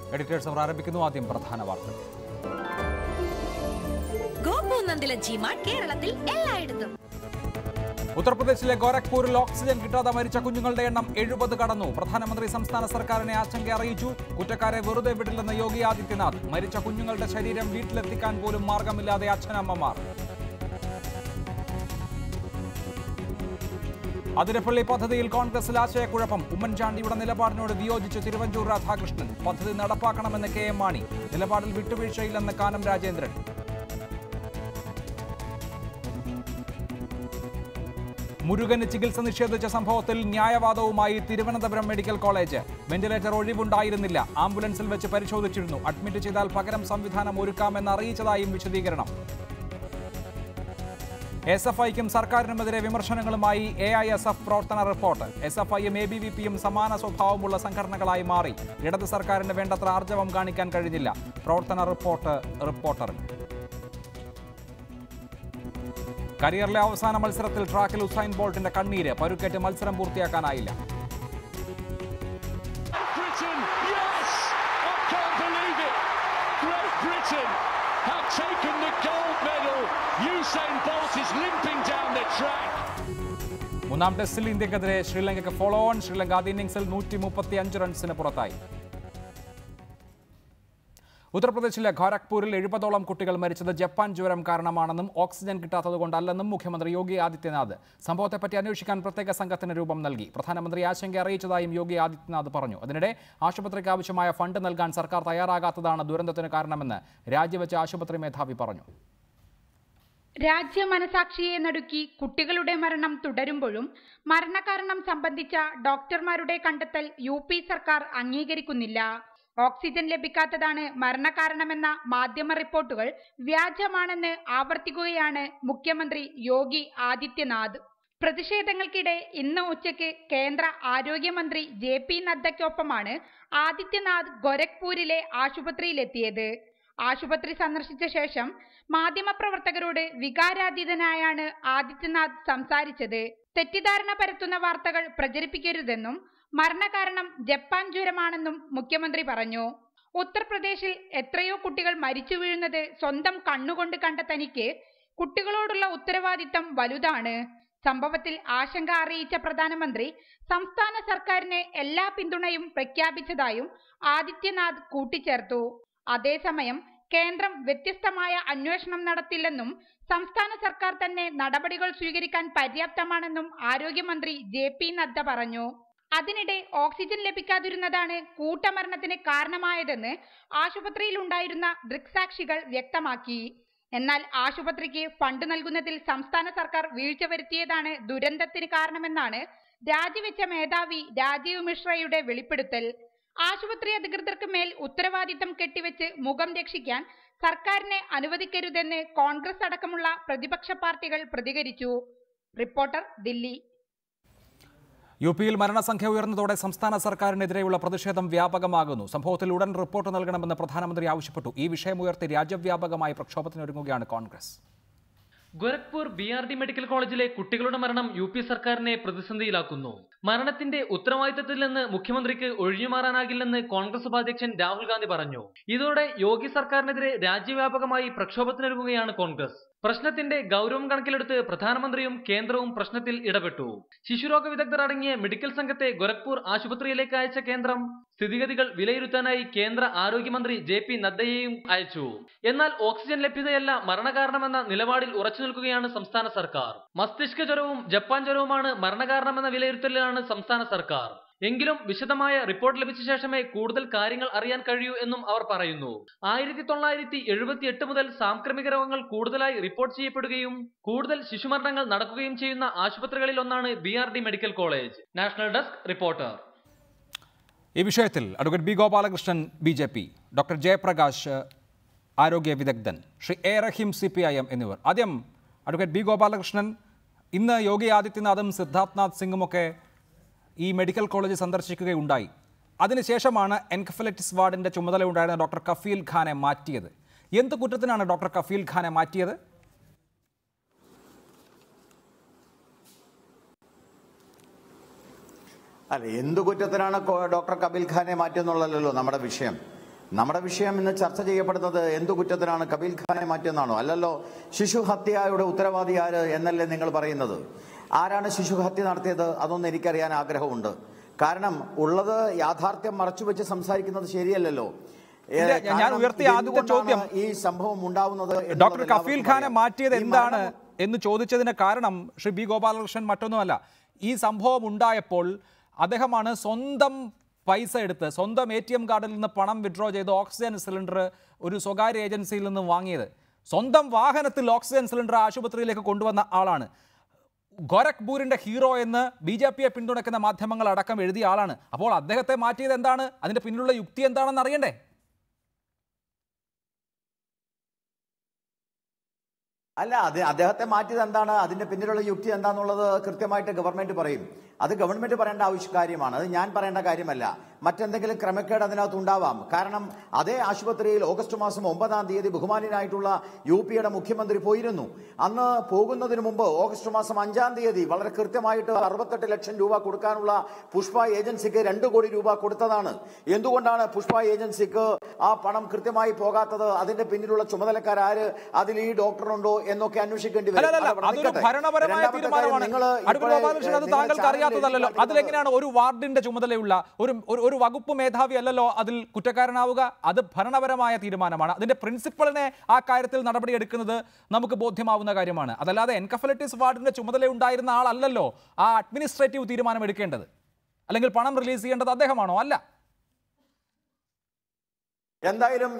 Editors അവർ ആരംഭിക്കുന്നു ആദ്യം പ്രധാന വാർത്തകൾ ഗോപൂനന്ദില ജിമാർട്ട് കേരളത്തിൽ എല്ലായിടത്തും ഉത്തർപ്രദേശിലെ ഗോരഖ്പൂരിൽ ഓക്സിജൻ കിട്ടാതെ മരിച്ച കുഞ്ഞുങ്ങളുടെ എണ്ണം എഴുപത് കടന്നു പ്രധാനമന്ത്രി സംസ്ഥാന സർക്കാരിനെ ആശങ്ക അറിയിച്ചു കുറ്റക്കാരെ വെറുതെ വിടില്ലെന്ന് യോഗി ആദിത്യനാഥ് മരിച്ച കുഞ്ഞുങ്ങളുടെ ശരീരം വീട്ടിലെത്തിക്കാൻ പോലും മാർഗമില്ലാതെ അച്ഛനമ്മമാർ അതിരപ്പള്ളി പദ്ധതിയിൽ കോൺഗ്രസിൽ ആശയക്കുഴപ്പം ഉമ്മൻചാണ്ടിയുടെ നിലപാടിനോട് വിയോജിച്ച് തിരുവഞ്ചൂർ രാധാകൃഷ്ണൻ പദ്ധതി നടപ്പാക്കണമെന്ന് കെ എം മാണി നിലപാടിൽ വിട്ടുവീഴ്ചയില്ലെന്ന് കാനം രാജേന്ദ്രൻ മുരുകന് ചികിത്സ നിഷേധിച്ച സംഭവത്തിൽ ന്യായവാദവുമായി തിരുവനന്തപുരം മെഡിക്കൽ കോളേജ് വെന്റിലേറ്റർ ഒഴിവുണ്ടായിരുന്നില്ല ആംബുലൻസിൽ വെച്ച് പരിശോധിച്ചിരുന്നു അഡ്മിറ്റ് ചെയ്താൽ പകരം സംവിധാനം ഒരുക്കാമെന്ന് അറിയിച്ചതായും വിശദീകരണം എസ് എഫ് ഐക്കും സർക്കാരിനുമെതിരെ വിമർശനങ്ങളുമായി എ ഐ എസ് എഫ് പ്രവർത്തന റിപ്പോർട്ട് എസ് എഫ് ഐയും എ ബി വി പിയും സമാന സ്വഭാവമുള്ള സംഘടനകളായി മാറി ഇടത് സർക്കാരിന് വേണ്ടത്ര ആർജവം കാണിക്കാൻ കഴിഞ്ഞില്ല പ്രവർത്തന റിപ്പോർട്ട് റിപ്പോർട്ടറിന് കരിയറിലെ അവസാന മത്സരത്തിൽ ട്രാക്കിൽ ഉസൈൻ ബോൾട്ടിന്റെ കണ്ണീര് പരുക്കേറ്റ് മത്സരം പൂർത്തിയാക്കാനായില്ല Britain, yes! I can't believe it! Great Britain have taken the gold medal. Usain Bolt is limping down the track. മൂന്നാം ടെസ്റ്റിൽ ഇന്ത്യക്കെതിരെ ശ്രീലങ്കയ്ക്ക് ഫോളോ ഓൺ ശ്രീലങ്ക ആദ്യ ഇന്നിംഗ്സിൽ നൂറ്റി മുപ്പത്തി അഞ്ച് റൺസിന് പുറത്തായി ഉത്തർപ്രദേശിലെ ഖോരഗ്പൂരിൽ എഴുപതോളം കുട്ടികൾ മരിച്ചത് ജപ്പാൻ ജ്വരം കാരണമാണെന്നും ഓക്സിജൻ കിട്ടാത്തതുകൊണ്ടല്ലെന്നും മുഖ്യമന്ത്രി യോഗി ആദിത്യനാഥ് സംഭവത്തെപ്പറ്റി അന്വേഷിക്കാൻ പ്രത്യേക സംഘത്തിന് രൂപം നൽകി പ്രധാനമന്ത്രി ആശങ്ക അറിയിച്ചതായും യോഗി ആദിത്യനാഥ് പറഞ്ഞു അതിനിടെ ആശുപത്രിക്ക് ആവശ്യമായ ഫണ്ട് നൽകാൻ സർക്കാർ തയ്യാറാകാത്തതാണ് ദുരന്തത്തിന് കാരണമെന്ന് രാജിവെച്ച ആശുപത്രി മേധാവി പറഞ്ഞു രാജ്യമനസാക്ഷിയെ നടുക്കി കുട്ടികളുടെ മരണം തുടരുമ്പോഴും മരണകാരണം സംബന്ധിച്ച ഡോക്ടർമാരുടെ കണ്ടെത്തൽ യു പി സർക്കാർ അംഗീകരിക്കുന്നില്ല ഓക്സിജൻ ലഭിക്കാത്തതാണ് മരണകാരണമെന്ന മാധ്യമ റിപ്പോർട്ടുകൾ വ്യാജമാണെന്ന് ആവർത്തിക്കുകയാണ് മുഖ്യമന്ത്രി യോഗി ആദിത്യനാഥ് പ്രതിഷേധങ്ങൾക്കിടെ ഇന്ന് ഉച്ചയ്ക്ക് കേന്ദ്ര ആരോഗ്യമന്ത്രി ജെ പി നദ്ദയ്ക്കൊപ്പമാണ് ആദിത്യനാഥ് ഗോരഖ്പൂരിലെ ആശുപത്രിയിലെത്തിയത് ആശുപത്രി സന്ദർശിച്ച ശേഷം മാധ്യമപ്രവർത്തകരോട് വികാരാതീതനായാണ് ആദിത്യനാഥ് സംസാരിച്ചത് തെറ്റിദ്ധാരണ പരത്തുന്ന വാർത്തകൾ പ്രചരിപ്പിക്കരുതെന്നും മരണകാരണം ജപ്പാൻ ജ്വരമാണെന്നും മുഖ്യമന്ത്രി പറഞ്ഞു ഉത്തർപ്രദേശിൽ എത്രയോ കുട്ടികൾ മരിച്ചു വീഴുന്നത് സ്വന്തം കണ്ണുകൊണ്ട് കണ്ട തനിക്ക് കുട്ടികളോടുള്ള ഉത്തരവാദിത്തം വലുതാണ് സംഭവത്തിൽ ആശങ്ക അറിയിച്ച പ്രധാനമന്ത്രി സംസ്ഥാന സർക്കാരിന് എല്ലാ പിന്തുണയും പ്രഖ്യാപിച്ചതായും ആദിത്യനാഥ് കൂട്ടിച്ചേർത്തു അതേസമയം കേന്ദ്രം വ്യത്യസ്തമായ അന്വേഷണം നടത്തില്ലെന്നും സംസ്ഥാന സർക്കാർ തന്നെ നടപടികൾ സ്വീകരിക്കാൻ പര്യാപ്തമാണെന്നും ആരോഗ്യമന്ത്രി ജെ പി നദ്ദ പറഞ്ഞു അതിനിടെ ഓക്സിജൻ ലഭിക്കാതിരുന്നതാണ് കൂട്ടമരണത്തിന് കാരണമായതെന്ന് ആശുപത്രിയിൽ ഉണ്ടായിരുന്ന ദൃക്സാക്ഷികൾ വ്യക്തമാക്കി എന്നാൽ ആശുപത്രിക്ക് ഫണ്ട് നൽകുന്നതിൽ സംസ്ഥാന സർക്കാർ വീഴ്ച വരുത്തിയതാണ് ദുരന്തത്തിന് കാരണമെന്നാണ് രാജിവെച്ച മേധാവി രാജീവ് മിശ്രയുടെ വെളിപ്പെടുത്തൽ ആശുപത്രി അധികൃതർക്ക് മേൽ ഉത്തരവാദിത്തം കെട്ടിവെച്ച് മുഖം രക്ഷിക്കാൻ സർക്കാരിനെ അനുവദിക്കരുതെന്ന് കോൺഗ്രസ് അടക്കമുള്ള പ്രതിപക്ഷ പാർട്ടികൾ പ്രതികരിച്ചു റിപ്പോർട്ടർ ദില്ലി യു പിയിൽ മരണസംഖ്യ ഉയർന്നതോടെ സംസ്ഥാന സർക്കാരിനെതിരെയുള്ള പ്രതിഷേധം വ്യാപകമാകുന്നു സംഭവത്തിൽ ഉടൻ റിപ്പോർട്ട് നൽകണമെന്ന് പ്രധാനമന്ത്രി ആവശ്യപ്പെട്ടു ഈ വിഷയമുയർത്തി രാജ്യവ്യാപകമായി പ്രക്ഷോഭത്തിനൊരുങ്ങുകയാണ് Congress Gorakhpur B R D medical കോളേജിലെ കുട്ടികളുടെ മരണം യു പി സർക്കാരിനെ പ്രതിസന്ധിയിലാക്കുന്നു മരണത്തിന്റെ ഉത്തരവാദിത്തത്തിൽ നിന്ന് മുഖ്യമന്ത്രിക്ക് ഒഴിഞ്ഞുമാറാനാകില്ലെന്ന് കോൺഗ്രസ് ഉപാധ്യക്ഷൻ രാഹുൽ ഗാന്ധി പറഞ്ഞു ഇതോടെ യോഗി സർക്കാരിനെതിരെ രാജ്യവ്യാപകമായി പ്രക്ഷോഭത്തിനൊരുങ്ങുകയാണ് കോൺഗ്രസ് പ്രശ്നത്തിന്റെ ഗൗരവം കണക്കിലെടുത്ത് പ്രധാനമന്ത്രിയും കേന്ദ്രവും പ്രശ്നത്തിൽ ഇടപെട്ടു ശിശുരോഗ വിദഗ്ധർ അടങ്ങിയ മെഡിക്കൽ സംഘത്തെ ഗോരഖ്പൂർ ആശുപത്രിയിലേക്ക് അയച്ച കേന്ദ്രം സ്ഥിതിഗതികൾ വിലയിരുത്താനായി കേന്ദ്ര ആരോഗ്യമന്ത്രി ജെ പി നദ്ദയെയും അയച്ചു എന്നാൽ ഓക്സിജൻ ലഭ്യതയല്ല മരണകാരണമെന്ന നിലപാടിൽ ഉറച്ചു നിൽക്കുകയാണ് സംസ്ഥാന സർക്കാർ മസ്തിഷ്ക ജ്വരവും ജപ്പാൻ ജ്വരവുമാണ് മരണകാരണമെന്ന വിലയിരുത്തലിലാണ് സംസ്ഥാന സർക്കാർ എങ്കിലും വിശദമായ റിപ്പോർട്ട് ലഭിച്ച ശേഷമേ കൂടുതൽ കാര്യങ്ങൾ അറിയാൻ കഴിയൂ എന്നും അവർ പറയുന്നു ആയിരത്തി തൊള്ളായിരത്തി എഴുപത്തി എട്ട് മുതൽ സാംക്രമിക രോഗങ്ങൾ കൂടുതലായി റിപ്പോർട്ട് ചെയ്യപ്പെടുകയും കൂടുതൽ ശിശുമരണങ്ങൾ നടക്കുകയും ചെയ്യുന്ന ആശുപത്രികളിൽ ഒന്നാണ് B R D medical college national desk reporter ഈ വിഷയത്തിൽ advocate B Gopalakrishnan B J P doctor Jayaprakash ആരോഗ്യ വിദഗ്ധൻ Shri A Rahim C P I M എന്നിവർ ആദ്യം അഡ്വക്കേറ്റ് ബി ഗോപാലകൃഷ്ണൻ ഇന്ന് യോഗി ആദിത്യനാഥും സിദ്ധാർത്ഥ്നാഥ് സിംഗുമൊക്കെ ഈ മെഡിക്കൽ കോളേജ് സന്ദർശിക്കുകയുണ്ടായി അതിനുശേഷമാണ് എൻകഫലറ്റിസ് വാർഡിൻ്റെ ചുമതല ഉണ്ടായിരുന്ന ഡോക്ടർ കഫീൽ ഖാനെ മാറ്റിയത് എന്ത് കുറ്റത്തിനാണ് ഡോക്ടർ കഫീൽ ഖാനെ മാറ്റിയത് അല്ല എന്തു കുറ്റത്തിനാണ് കോ- ഡോക്ടർ കപിൽ ഖാനെ മാറ്റുന്നുള്ളല്ലോ നമ്മുടെ വിഷയം നമ്മുടെ വിഷയം ഇന്ന് ചർച്ച ചെയ്യപ്പെടുന്നത് എന്തു കുറ്റത്തിനാണ് കബീൽ ഖാനെ മാറ്റിയെന്നാണോ അല്ലല്ലോ ശിശു ഹത്യയുടെ ഉത്തരവാദി ആര് എന്നല്ലേ നിങ്ങൾ പറയുന്നത് ആരാണ് ശിശു ഹത്യ നടത്തിയത് അതൊന്നും എനിക്കറിയാൻ ആഗ്രഹമുണ്ട് കാരണം ഉള്ളത് യാഥാർത്ഥ്യം മറച്ചു വെച്ച് സംസാരിക്കുന്നത് ശരിയല്ലല്ലോ ഏ, ഇല്ല, ഞാൻ കാരണം ഉയർത്തിയ ആദ്യത്തെ എന്തുകൊണ്ടാണ് ചോദ്യം ഈ സംഭവം ഉണ്ടാവുന്നത് എന്നുള്ളത് ഡോക്ടർ കഫീൽ എല്ലാവർക്കും ഖാനെ അറിയാം. മാറ്റിയത് ഈ എന്താണ് മരണം- എന്ന് ചോദിച്ചതിന് കാരണം ശ്രീ ബി ഗോപാലകൃഷ്ണൻ മറ്റൊന്നുമല്ല ഈ സംഭവം ഉണ്ടായപ്പോൾ അദ്ദേഹമാണ് സ്വന്തം പൈസ എടുത്ത് സ്വന്തം എ ടി എം കാർഡിൽ നിന്ന് പണം വിഡ്രോ ചെയ്ത് ഓക്സിജൻ സിലിണ്ടർ ഒരു സ്വകാര്യ ഏജൻസിയിൽ നിന്ന് വാങ്ങിയത് സ്വന്തം വാഹനത്തിൽ ഓക്സിജൻ സിലിണ്ടർ ആശുപത്രിയിലേക്ക് കൊണ്ടുവന്ന ആളാണ് ഗോരഖ്പൂരിന്റെ ഹീറോ എന്ന് ബി ജെ പിയെ പിന്തുണയ്ക്കുന്ന മാധ്യമങ്ങൾ അടക്കം എഴുതിയ ആളാണ് അപ്പോൾ അദ്ദേഹത്തെ മാറ്റിയത് എന്താണ് അതിന്റെ പിന്നിലുള്ള യുക്തി എന്താണെന്ന് അറിയണ്ടേ അല്ല അത് അദ്ദേഹത്തെ മാറ്റിയത് എന്താണ് അതിന്റെ പിന്നിലുള്ള യുക്തി എന്താണെന്നുള്ളത് കൃത്യമായിട്ട് ഗവൺമെന്റ് പറയും അത് ഗവൺമെന്റ് പറയേണ്ട ആവശ്യ കാര്യമാണ് അത് ഞാൻ പറയേണ്ട കാര്യമല്ല മറ്റെന്തെങ്കിലും ക്രമക്കേട് അതിനകത്ത് ഉണ്ടാവാം കാരണം അതേ ആശുപത്രിയിൽ ഓഗസ്റ്റ് മാസം ഒമ്പതാം തീയതി ബഹുമാനായിട്ടുള്ള യു പിയുടെ മുഖ്യമന്ത്രി പോയിരുന്നു അന്ന് പോകുന്നതിന് മുമ്പ് ഓഗസ്റ്റ് മാസം അഞ്ചാം തീയതി വളരെ കൃത്യമായിട്ട് അറുപത്തെട്ട് ലക്ഷം രൂപ കൊടുക്കാനുള്ള പുഷ്പ ഏജൻസിക്ക് രണ്ട് കോടി രൂപ കൊടുത്തതാണ് എന്തുകൊണ്ടാണ് പുഷ്പ ഏജൻസിക്ക് ആ പണം കൃത്യമായി പോകാത്തത് അതിന്റെ പിന്നിലുള്ള ചുമതലക്കാരാര് അതിൽ ഈ ഡോക്ടറുണ്ടോ എന്നൊക്കെ അന്വേഷിക്കേണ്ടി വരും. അല്ലല്ല അതവിടെ അതൊരു നിൽക്കട്ടെ. ഭരണപരമായ രണ്ടാമത്തെ കാര്യം തീരുമാനമാണ് നിങ്ങള് അടുത്ത ഇപ്പോഴേ, ഗോപാലകൃഷ്ണൻ അത് നിങ്ങളെ താങ്കൾക്ക് ചാനലിൽ അറിയാത്തതല്ലോ എഴുതി അതിലെങ്ങനെയാണ് ഒരു വാർഡിന്റെ ചുമതലയുള്ള ഒരു ഒരു- ഒരു വകുപ്പ് മേധാവി അല്ലല്ലോ അതിൽ കുറ്റക്കാരനാവുക അത് ഭരണപരമായ തീരുമാനമാണ് അതിന്റെ പ്രിൻസിപ്പളിനെ ആ കാര്യത്തിൽ നടപടിയെടുക്കുന്നത് നമുക്ക് ബോധ്യമാവുന്ന കാര്യമാണ് അതല്ലാതെ എൻകഫലറ്റിസ് വാർഡിന്റെ ചുമതല ഉണ്ടായിരുന്ന ആളല്ലല്ലോ ആ അഡ്മിനിസ്ട്രേറ്റീവ് തീരുമാനം എടുക്കേണ്ടത് അല്ലെങ്കിൽ പണം റിലീസ് ചെയ്യേണ്ടത് അദ്ദേഹമാണോ അല്ല എന്തായാലും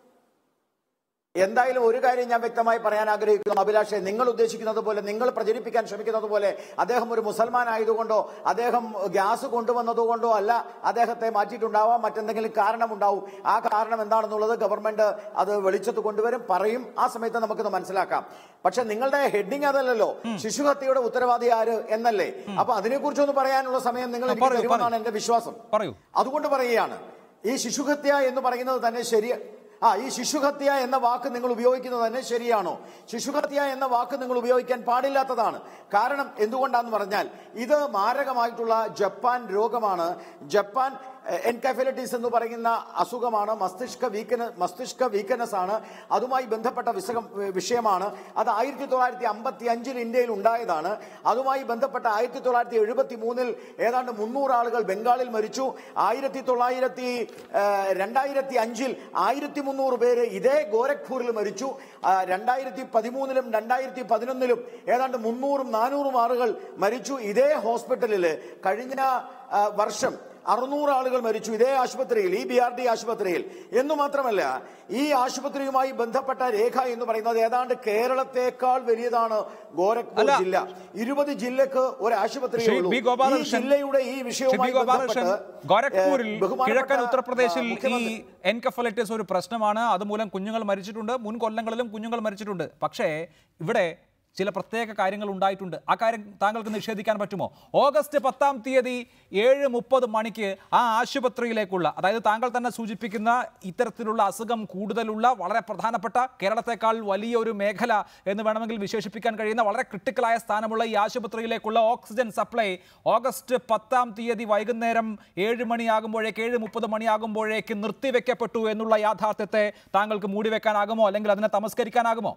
എന്തായാലും ഒരു കാര്യം ഞാൻ വ്യക്തമായി പറയാൻ ആഗ്രഹിക്കുന്നു അഭിലാഷെ നിങ്ങൾ ഉദ്ദേശിക്കുന്നത് പോലെ നിങ്ങൾ പ്രചരിപ്പിക്കാൻ ശ്രമിക്കുന്നത് പോലെ അദ്ദേഹം ഒരു മുസൽമാൻ ആയതുകൊണ്ടോ അദ്ദേഹം ഗ്യാസ് കൊണ്ടുവന്നതുകൊണ്ടോ അല്ല അദ്ദേഹത്തെ മാറ്റിയിട്ടുണ്ടാവാം മറ്റെന്തെങ്കിലും കാരണമുണ്ടാവും ആ കാരണം എന്താണെന്നുള്ളത് ഗവൺമെന്റ് അത് വെളിച്ചത്ത് കൊണ്ടുവരും പറയും ആ സമയത്ത് നമുക്കത് മനസ്സിലാക്കാം പക്ഷെ നിങ്ങളുടെ ഹെഡിങ് അതല്ലല്ലോ ശിശുഹത്യയുടെ ഉത്തരവാദി ആര് എന്നല്ലേ അപ്പൊ അതിനെക്കുറിച്ചൊന്ന് പറയാനുള്ള സമയം നിങ്ങൾ എനിക്ക് പറയൂ, തരുമെന്നാണ് പറയൂ. എന്റെ വിശ്വാസം പറയൂ അതുകൊണ്ട് പറയുകയാണ് ഈ ശിശുഹത്യ എന്ന് പറയുന്നത് തന്നെ ശരി ആ ഈ ശിശുഹത്യ എന്ന വാക്ക് നിങ്ങൾ ഉപയോഗിക്കുന്നത് തന്നെ ശരിയാണോ ശിശുഹത്യ എന്ന വാക്ക് നിങ്ങൾ ഉപയോഗിക്കാൻ പാടില്ലാത്തതാണ് കാരണം എന്തുകൊണ്ടാന്ന് പറഞ്ഞാൽ ഇത് മാരകമായിട്ടുള്ള ജപ്പാൻ രോഗമാണ് ജപ്പാൻ എൻകഫലറ്റീസ് എന്ന് പറയുന്ന അസുഖമാണ് മസ്തിഷ്ക വീക്കന മസ്തിഷ്ക വീക്കനസ് ആണ് അതുമായി ബന്ധപ്പെട്ട വിസകം വിഷയമാണ് അത് ആയിരത്തി തൊള്ളായിരത്തി അമ്പത്തി അഞ്ചിൽ ഇന്ത്യയിൽ ഉണ്ടായതാണ് അതുമായി ബന്ധപ്പെട്ട ആയിരത്തി തൊള്ളായിരത്തി എഴുപത്തി മൂന്നിൽ ഏതാണ്ട് മുന്നൂറ് ആളുകൾ ബംഗാളിൽ മരിച്ചു ആയിരത്തി തൊള്ളായിരത്തി രണ്ടായിരത്തി അഞ്ചിൽ ആയിരത്തി മുന്നൂറ് പേര് ഇതേ ഗോരഖ്പൂരിൽ മരിച്ചു ആ, രണ്ടായിരത്തി പതിമൂന്നിലും രണ്ടായിരത്തി പതിനൊന്നിലും ഏതാണ്ട് മുന്നൂറും നാനൂറും ആളുകൾ മരിച്ചു ഇതേ ഹോസ്പിറ്റലിൽ കഴിഞ്ഞ ആ, വർഷം അറുന്നൂറ് ആളുകൾ മരിച്ചു ഇതേ ആശുപത്രിയിൽ ഈ ബി ആർ ഡി ആശുപത്രിയിൽ എന്ന് മാത്രമല്ല ഈ ആശുപത്രിയുമായി ബന്ധപ്പെട്ട രേഖ എന്ന് പറയുന്നത് ഏതാണ്ട് കേരളത്തെക്കാൾ വലിയതാണ് ഗോരഖ്പൂർ അല്ല. ജില്ല ഇരുപത് ജില്ലക്ക് ഒരു ആശുപത്രിയേ ശ്രീ ഉള്ളൂ. ബി ഈ ഗോപാലകൃഷ്ണൻ ജില്ലയുടെ ഈ ശ്രീ ബി വിഷയവുമായി ഗോപാലകൃഷ്ണൻ ബന്ധപ്പെട്ട് ഗോരഖ്പൂരിൽ ഏഹ്, ബഹുമാനപ്പെട്ട, കിഴക്കൻ ഉത്തർപ്രദേശിൽ ആ, ഈ മുഖ്യമന്ത്രി- എൻകഫലൈറ്റിസ് ഒരു പ്രശ്നമാണ് അതുമൂലം കുഞ്ഞുങ്ങൾ മരിച്ചിട്ടുണ്ട് മുൻ കൊല്ലങ്ങളിലും കുഞ്ഞുങ്ങൾ മരിച്ചിട്ടുണ്ട് പക്ഷേ ഇവിടെ ചില പ്രത്യേക കാര്യങ്ങൾ ഉണ്ടായിട്ടുണ്ട് ആ കാര്യം താങ്കൾക്ക് നിഷേധിക്കാൻ പറ്റുമോ ഓഗസ്റ്റ് പത്താം തീയതി ഏഴ് മുപ്പത് മണിക്ക് ആ ആശുപത്രിയിലേക്കുള്ള അതായത് താങ്കൾ തന്നെ സൂചിപ്പിക്കുന്ന ഇത്തരത്തിലുള്ള അസുഖം കൂടുതലുള്ള വളരെ പ്രധാനപ്പെട്ട കേരളത്തെക്കാൾ വലിയ ഒരു മേഖല എന്ന് വേണമെങ്കിൽ വിശേഷിപ്പിക്കാൻ കഴിയുന്ന വളരെ ക്രിട്ടിക്കലായ സ്ഥാനമുള്ള ഈ ആശുപത്രിയിലേക്കുള്ള ഓക്സിജൻ സപ്ലൈ ഓഗസ്റ്റ് പത്താം തീയതി വൈകുന്നേരം ഏഴ് മണിയാകുമ്പോഴേക്ക് ഏഴ് മുപ്പത് മണിയാകുമ്പോഴേക്ക് നിർത്തിവെക്കപ്പെട്ടു എന്നുള്ള യാഥാർത്ഥ്യത്തെ താങ്കൾക്ക് മൂടിവെക്കാനാകുമോ അല്ലെങ്കിൽ അതിനെ തമസ്കരിക്കാനാകുമോ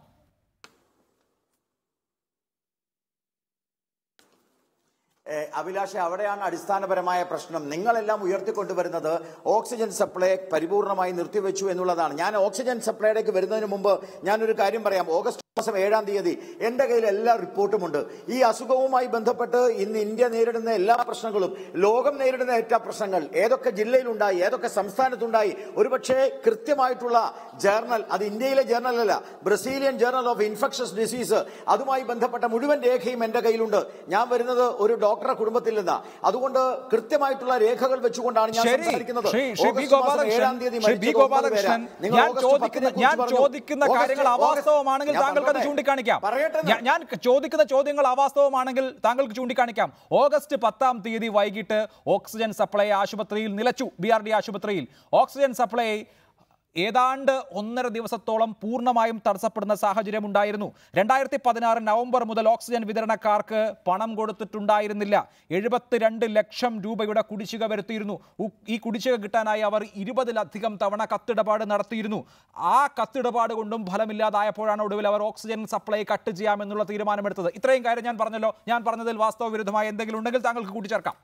ഏഹ് അഭിലാഷ അവിടെയാണ് അടിസ്ഥാനപരമായ പ്രശ്നം നിങ്ങളെല്ലാം ഉയർത്തിക്കൊണ്ടുവരുന്നത് ഓക്സിജൻ സപ്ലൈ പരിപൂർണമായി നിർത്തിവെച്ചു എന്നുള്ളതാണ് ഞാൻ ഓക്സിജൻ സപ്ലൈയിലേക്ക് വരുന്നതിന് മുമ്പ് ഞാനൊരു കാര്യം പറയാം ഓഗസ്റ്റ് മാസം ഏഴാം തീയതി എന്റെ കയ്യിൽ എല്ലാ റിപ്പോർട്ടുമുണ്ട് ഈ അസുഖവുമായി ബന്ധപ്പെട്ട് ഇന്ന് ഇന്ത്യ നേരിടുന്ന എല്ലാ പ്രശ്നങ്ങളും ലോകം നേരിടുന്ന ഏറ്റവും പ്രശ്നങ്ങൾ ഏതൊക്കെ ജില്ലയിലുണ്ടായി ഏതൊക്കെ സംസ്ഥാനത്തുണ്ടായി ഒരുപക്ഷെ കൃത്യമായിട്ടുള്ള ജേർണൽ അത് ഇന്ത്യയിലെ ജേർണൽ അല്ല Brazilian journal of infectious disease അതുമായി ബന്ധപ്പെട്ട മുഴുവൻ രേഖയും എന്റെ കയ്യിലുണ്ട് ഞാൻ വരുന്നത് ഒരു ഡോക്ടറെ കുടുംബത്തിൽ നിന്നാ അതുകൊണ്ട് കൃത്യമായിട്ടുള്ള രേഖകൾ വെച്ചുകൊണ്ടാണ് ഞാൻ ശരി സംസാരിക്കുന്നത് ശ്രീ ശ്രീ ബി ഓഗസ്റ്റ് മാസം ഏഴാം ഗോപാലകൃഷ്ണൻ തീയതി ശ്രീ ബി മരിച്ചത് ഒമ്പത് ഗോപാലകൃഷ്ണൻ പേരാ. നിങ്ങൾ ഞാൻ ഓഗസ്റ്റ് ചോദിക്കുന്ന പത്തിനെ ഞാൻ കുറിച്ച് പറഞ്ഞു. ചോദിക്കുന്ന ഓഗസ്റ്റ്- കാര്യങ്ങൾ ഓഗസ്റ്റ്- അവാസ്തവമാണെങ്കിൽ ഞാൻ താങ്കൾക്ക് അത് പറഞ്ഞോട്ടെ. ചൂണ്ടിക്കാണിക്കാം പറയട്ടെ ഞാൻ- ഞാൻ ചോദിക്കുന്ന ചോദ്യങ്ങൾ അവാസ്തവമാണെങ്കിൽ താങ്കൾക്ക് ചൂണ്ടിക്കാണിക്കാം ഓഗസ്റ്റ് പത്താം തീയതി വൈകിട്ട് ഓക്സിജൻ സപ്ലൈ ആശുപത്രിയിൽ നിലച്ചു ബി ആർ ഡി ആശുപത്രിയിൽ ഓക്സിജൻ സപ്ലൈ ഏതാണ്ട് ഒന്നര ദിവസത്തോളം പൂർണ്ണമായും തടസ്സപ്പെടുന്ന സാഹചര്യം ഉണ്ടായിരുന്നു രണ്ടായിരത്തി പതിനാറ് നവംബർ മുതൽ ഓക്സിജൻ വിതരണക്കാർക്ക് പണം കൊടുത്തിട്ടുണ്ടായിരുന്നില്ല എഴുപത്തിരണ്ട് ലക്ഷം രൂപയുടെ കുടിശ്ശിക വരുത്തിയിരുന്നു ഉ- ഈ കുടിശ്ശിക കിട്ടാനായി അവർ ഇരുപതിലധികം തവണ കത്തിടപാട് നടത്തിയിരുന്നു ആ കത്തിടപാട് കൊണ്ടും ഫലമില്ലാതായപ്പോഴാണ് ഒടുവിൽ അവർ ഓക്സിജൻ സപ്ലൈ കട്ട് ചെയ്യാമെന്നുള്ള തീരുമാനമെടുത്തത് ഇത്രയും കാര്യം ഞാൻ പറഞ്ഞല്ലോ ഞാൻ പറഞ്ഞതിൽ വാസ്തവ വിരുദ്ധമായ എന്തെങ്കിലും ഉണ്ടെങ്കിൽ താങ്കൾക്ക് കൂട്ടിച്ചേർക്കാം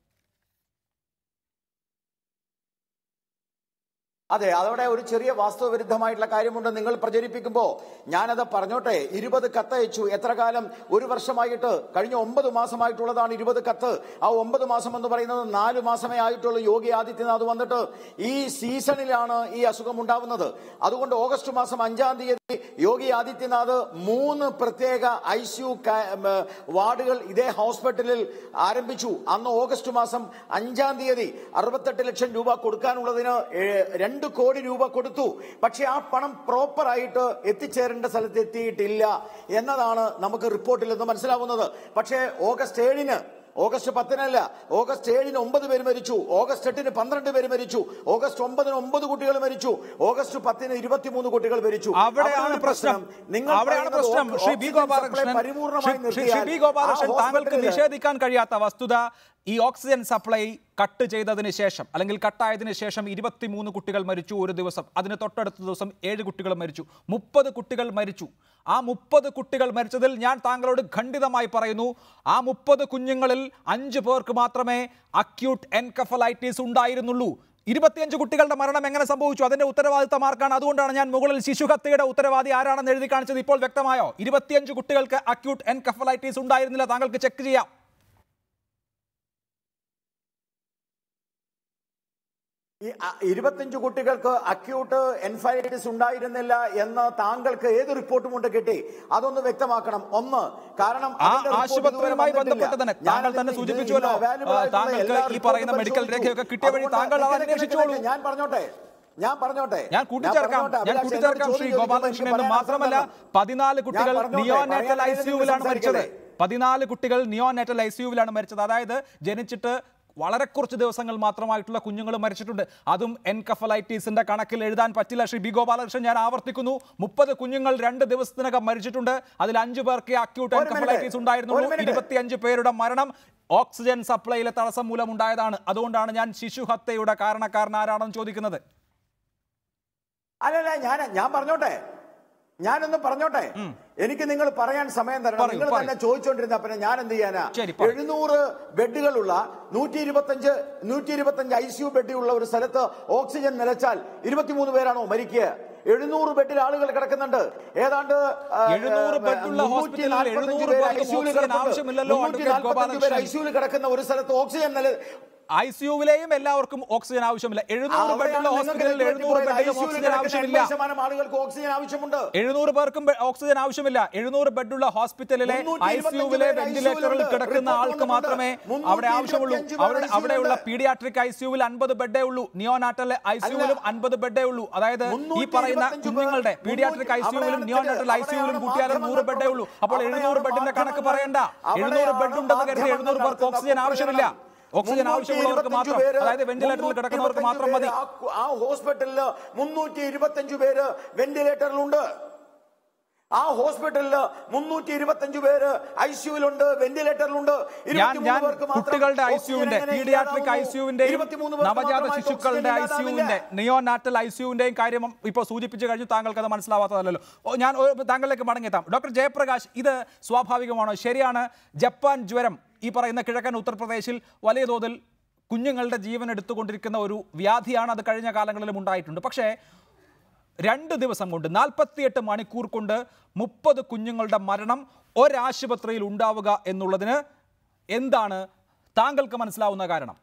അതെ അതവിടെ ഒരു ചെറിയ വാസ്തവവിരുദ്ധമായിട്ടുള്ള കാര്യമുണ്ട് നിങ്ങൾ പ്രചരിപ്പിക്കുമ്പോൾ ഞാനത് പറഞ്ഞോട്ടെ ഇരുപത് കത്ത് അയച്ചു എത്ര കാലം ഒരു വർഷമായിട്ട് കഴിഞ്ഞ ഒമ്പത് മാസമായിട്ടുള്ളതാണ് ഇരുപത് കത്ത് ആ ഒമ്പത് മാസം എന്ന് പറയുന്നത് നാല് മാസമേ ആയിട്ടുള്ളൂ യോഗി ആദിത്യനാഥ് വന്നിട്ട് ഈ സീസണിലാണ് ഈ അസുഖം ഉണ്ടാവുന്നത് അതുകൊണ്ട് ഓഗസ്റ്റ് മാസം അഞ്ചാം തീയതി യോഗി ആദിത്യനാഥ് മൂന്ന് പ്രത്യേക ഐ സി യു വാർഡുകൾ ഇതേ ഹോസ്പിറ്റലിൽ ആരംഭിച്ചു അന്ന് ഓഗസ്റ്റ് മാസം അഞ്ചാം തീയതി അറുപത്തെട്ട് ലക്ഷം രൂപ കൊടുക്കാനുള്ളതിന് ഏ- രണ്ട് കോടി രൂപ കൊടുത്തു പക്ഷെ ആ പണം പ്രോപ്പർ ആയിട്ട് എത്തിച്ചേരേണ്ട സ്ഥലത്ത് എത്തിയിട്ടില്ല എന്നതാണ് നമുക്ക് റിപ്പോർട്ടിൽ നിന്ന് മനസ്സിലാവുന്നത് പക്ഷേ ഓഗസ്റ്റ് ഏഴിന് ഓഗസ്റ്റ് പത്തിനല്ല ഓഗസ്റ്റ് ഏഴിന് ഒമ്പത് പേര് മരിച്ചു ഓഗസ്റ്റ് എട്ടിന് പന്ത്രണ്ട് പേര് മരിച്ചു ഓഗസ്റ്റ് ഒമ്പതിന് ഒമ്പത് കുട്ടികൾ മരിച്ചു ഓഗസ്റ്റ് പത്തിന് ഇരുപത്തിമൂന്ന് കുട്ടികൾ മരിച്ചു അവിടെയാണ് അവിടെയാണ് പ്രശ്നം നിങ്ങൾ അവിടെയാണ് പറയുന്നത് പ്രശ്നം oxygen Shri B supply Gopalakrishnan പരിപൂർണമായി ശ്രീ- ശ്രീ- ശ്രീ ബി നിർത്തിയാൽ ഗോപാലകൃഷ്ണൻ ആ താങ്കൾക്ക് ഹോസ്പിറ്റലില് നിഷേധിക്കാൻ കഴിയാത്ത വസ്തുത ഈ ഓക്സിജൻ സപ്ലൈ കട്ട് ചെയ്തതിന് ശേഷം അല്ലെങ്കിൽ കട്ടായതിനു ശേഷം ഇരുപത്തിമൂന്ന് കുട്ടികൾ മരിച്ചു ഒരു ദിവസം അതിന് തൊട്ടടുത്ത ദിവസം ഏഴ് കുട്ടികൾ മരിച്ചു മുപ്പത് കുട്ടികൾ മരിച്ചു ആ മുപ്പത് കുട്ടികൾ മരിച്ചതിൽ ഞാൻ താങ്കളോട് ഖണ്ഡിതമായി പറയുന്നു ആ മുപ്പത് കുഞ്ഞുങ്ങളിൽ അഞ്ചു പേർക്ക് മാത്രമേ അക്യൂട്ട് എൻകഫലൈറ്റിസ് ഉണ്ടായിരുന്നുള്ളൂ ഇരുപത്തിയഞ്ച് കുട്ടികളുടെ മരണം എങ്ങനെ സംഭവിച്ചു അതിന്റെ ഉത്തരവാദിത്തം ആർക്കാണ് അതുകൊണ്ടാണ് ഞാൻ മുകളിൽ ശിശുഹത്യയുടെ ഉത്തരവാദി ആരാണെന്ന് എഴുതി കാണിച്ചത് ഇപ്പോൾ വ്യക്തമായോ ഇരുപത്തിയഞ്ച് കുട്ടികൾക്ക് അക്യൂട്ട് എൻകഫലൈറ്റിസ് ഉണ്ടായിരുന്നില്ല താങ്കൾക്ക് ചെക്ക് ചെയ്യാം ഈ അ- ഇരുപത്തിയഞ്ച് കുട്ടികൾക്ക് അക്യൂട്ട് എൻഫൈറ്റിസ് ഉണ്ടായിരുന്നില്ല എന്ന് താങ്കൾക്ക് ഏത് റിപ്പോർട്ടും കൊണ്ട് കിട്ടി അതൊന്ന് വ്യക്തമാക്കണം ഒന്ന് കാരണം ആ അതിന്റെ report ആശുപത്രിയുമായി ഇതുവരെ വന്നിട്ടില്ല. ബന്ധപ്പെട്ട് തന്നെ ഞാൻ താങ്കൾ അതിന് തന്നെ ഇത് സൂചിപ്പിച്ചുവല്ലോ ഇതിന് available ആ, ആയിട്ടുള്ള താങ്കൾക്ക് എല്ലാ ഈ പറയുന്ന report ഉം മെഡിക്കൽ പരിശോധിച്ചു. രേഖയൊക്കെ കിട്ടിയ വഴി അതുകൊണ്ട് താങ്കൾ അത് നിക്ക് നിക്ക് അന്വേഷിച്ചോളൂ നിക്ക് ഞാൻ പറഞ്ഞോട്ടെ ഞാൻ പറഞ്ഞോട്ടെ ഞാൻ കൂട്ടിച്ചേർക്കാം പറഞ്ഞോട്ടെ. ഞാൻ അഭിലാഷ് കൂട്ടിച്ചേർക്കാം എന്നോട് ശ്രീ ചോദ്യം ഗോപാലകൃഷ്ണൻ ചോദിക്കുമ്പോൾ എന്ന് എനിക്ക് മാത്രമല്ല പറയാൻ അവസരം പതിനാല് കുട്ടികൾ പറഞ്ഞോട്ടെ. നിയോനേറ്റൽ ഐ പറയാൻ സിയുവിലാണ് മരിച്ചത് സംസാരിക്കല്ലേ? പതിനാല് കുട്ടികൾ നിയോനേറ്റൽ ഐ സിയുവിലാണ് മരിച്ചത് അതായത് ജനിച്ചിട്ട് വളരെ കുറച്ച് ദിവസങ്ങൾ മാത്രമായിട്ടുള്ള കുഞ്ഞുങ്ങൾ മരിച്ചിട്ടുണ്ട് അതും എൻകഫലൈറ്റീസിന്റെ കണക്കിൽ എഴുതാൻ പറ്റില്ല ശ്രീ ബി ഗോപാലകൃഷ്ണൻ ഞാൻ ആവർത്തിക്കുന്നു മുപ്പത് കുഞ്ഞുങ്ങൾ രണ്ട് ദിവസത്തിനകം മരിച്ചിട്ടുണ്ട് അതിൽ അഞ്ചു പേർക്ക് അക്യൂട്ട് ഒരു minute. എൻകഫലൈറ്റീസ് ഉണ്ടായിരുന്നുള്ളൂ ഒരു minute. ഇരുപത്തിയഞ്ച് പേരുടെ മരണം ഓക്സിജൻ സപ്ലൈയിലെ തടസ്സം മൂലം ഉണ്ടായതാണ് അതുകൊണ്ടാണ് ഞാൻ ശിശുഹത്യയുടെ കാരണക്കാരൻ ആരാണെന്ന് ചോദിക്കുന്നത് അല്ലല്ല ഞാൻ ഞാൻ പറഞ്ഞോട്ടെ ഞാനൊന്ന് പറഞ്ഞോട്ടെ എനിക്ക് നിങ്ങൾ പറയാൻ സമയം തരണം പറയൂ, നിങ്ങൾ പറയൂ. തന്നെ ചോദിച്ചോണ്ടിരുന്ന പിന്നെ ഞാൻ എന്ത് ചെയ്യാനാ ശരി, പറയൂ. എഴുന്നൂറ് ബെഡുകളുള്ള നൂറ്റി ഇരുപത്തഞ്ച് നൂറ്റി ഇരുപത്തഞ്ച് ഐ സി യു ബെഡുള്ള ഒരു സ്ഥലത്ത് ഓക്സിജൻ നിലച്ചാൽ ഇരുപത്തിമൂന്ന് പേരാണോ മരിക്കുക എഴുന്നൂറ് ബെഡിൽ ആളുകൾ കിടക്കുന്നുണ്ട് ഏതാണ്ട് ആ, എഴുന്നൂറ് ബെഡുള്ള മുന്നൂറ്റി ഹോസ്പിറ്റലിൽ നാൽപ്പത്തഞ്ച് എഴുന്നൂറ് പേര് പേർക്ക് ICU യിൽ ഓക്സിജൻ കിടപ്പുണ്ട്. ആവശ്യമില്ലല്ലോ, മുന്നൂറ്റി അഡ്വക്കേറ്റ് നാൽപ്പത്തഞ്ച് പേര് ഗോപാലകൃഷ്ണൻ. ഐ സിയുയിൽ കിടക്കുന്ന ഒരു സ്ഥലത്ത് ഓക്സിജൻ നില ഐ സിയുവിലെയും എല്ലാവർക്കും ഓക്സിജൻ ആവശ്യമില്ല എഴുന്നൂറ് ബെഡുള്ള ഹോസ്പിറ്റലിൽ എഴുന്നൂറ് ബെഡിലും ഓക്സിജൻ ആവശ്യമില്ല ശതമാനം ആളുകൾക്ക് ഓക്സിജൻ ആവശ്യമുണ്ട് എഴുന്നൂറ് പേർക്കും ബെ- ഓക്സിജൻ ആവശ്യമില്ല എഴുന്നൂറ് ബെഡുള്ള ഹോസ്പിറ്റലിലെ മുന്നൂറ്റി ഐ ഇരുപത്തഞ്ച് സിയുവിലെ പേര് വെന്റിലേറ്ററിൽ ICU യിൽ കിടക്കുന്ന ഉണ്ട്. ആൾക്ക് റിപ്പോർട്ട് മാത്രമേ വന്നിട്ടുണ്ട്. അവിടെ ആവശ്യമുള്ളൂ മുന്നൂറ്റി ഇരുപത്തഞ്ച് അവിടെ പേര് അവിടെയുള്ള ICU പീഡിയാട്രിക് ഐ സിയുവിൽ അൻപത് ബെഡേ ഉള്ളൂ നിയോനാറ്റൽ ഐ സിയുവിലും അൻപത് ബെഡേ ഉള്ളൂ അതായത് ഈ മുന്നൂറ്റി പറയുന്ന ഇരുപത്തഞ്ച് പേർ, കുഞ്ഞുങ്ങളുടെ പീഡിയാട്രിക് ഐ സിയുവിലും അവിടെയാണ് നിയോനാറ്റൽ ഐ സിയുവിലും അവിടെയാണ് കൂട്ടിയാലും നൂറ് ബെഡേ ഉള്ളൂ അപ്പോൾ അവിടെയാണ് എഴുന്നൂറ് ബെഡിന്റെ കണക്ക് പറയണ്ട അവിടെയാണ് എഴുന്നൂറ് ബെഡ് ഉണ്ടെന്ന് കരുതി മാധ്യമങ്ങൾ എഴുന്നൂറ് പേർക്ക് ഓക്സിജൻ ആവശ്യമില്ല ഓക്സിജൻ ആവശ്യമുള്ളവർക്ക് മാത്രം അതായത് വെന്റിലേറ്ററിൽ കിടക്കുന്നവർക്ക് മാത്രം മതി ആ ഹോസ്പിറ്റലിൽ മുന്നൂറ്റി ഇരുപത്തഞ്ച് പേര് വെന്റിലേറ്ററിലുണ്ട് ആ ഹോസ്പിറ്റലിൽ മുന്നൂറ്റി ഇരുപത്തഞ്ച് പേര് ഐ സിയുലുണ്ട് വെന്റിലേറ്ററിലുണ്ട് ഞാൻ ഞാൻ കുട്ടികളുടെ ഐ സിയുവിന്റെ പീഡിയാട്രിക് ഐ സിയുവിന്റെയും നവജാത ശിശുക്കളുടെ ഐ സിയുവിന്റെ നിയോനാറ്റൽ ഐ സിയുവിന്റെയും കാര്യം ഇപ്പോൾ സൂചിപ്പിച്ചു കഴിഞ്ഞു താങ്കൾക്ക് അത് മനസ്സിലാവാത്തതല്ലോ ഓ, ഞാൻ ഒരു- താങ്കളിലേക്ക് മടങ്ങിയെത്താം ഡോക്ടർ ജയപ്രകാശ് ഇത് സ്വാഭാവികമാണോ ശരിയാണ് ജപ്പാൻ ജ്വരം ഈ പറയുന്ന കിഴക്കൻ ഉത്തർപ്രദേശിൽ വലിയ തോതിൽ കുഞ്ഞുങ്ങളുടെ ജീവൻ എടുത്തുകൊണ്ടിരിക്കുന്ന ഒരു വ്യാധിയാണ് അത് കഴിഞ്ഞ കാലങ്ങളിലും ഉണ്ടായിട്ടുണ്ട് പക്ഷേ രണ്ട് ദിവസം കൊണ്ട് നാൽപ്പത്തിയെട്ട് മണിക്കൂർ കൊണ്ട് മുപ്പത് കുഞ്ഞുങ്ങളുടെ മരണം ഒരാശുപത്രിയിൽ ഉണ്ടാവുക എന്നുള്ളതിന് എന്താണ് താങ്കൾക്ക് മനസ്സിലാവുന്ന കാരണം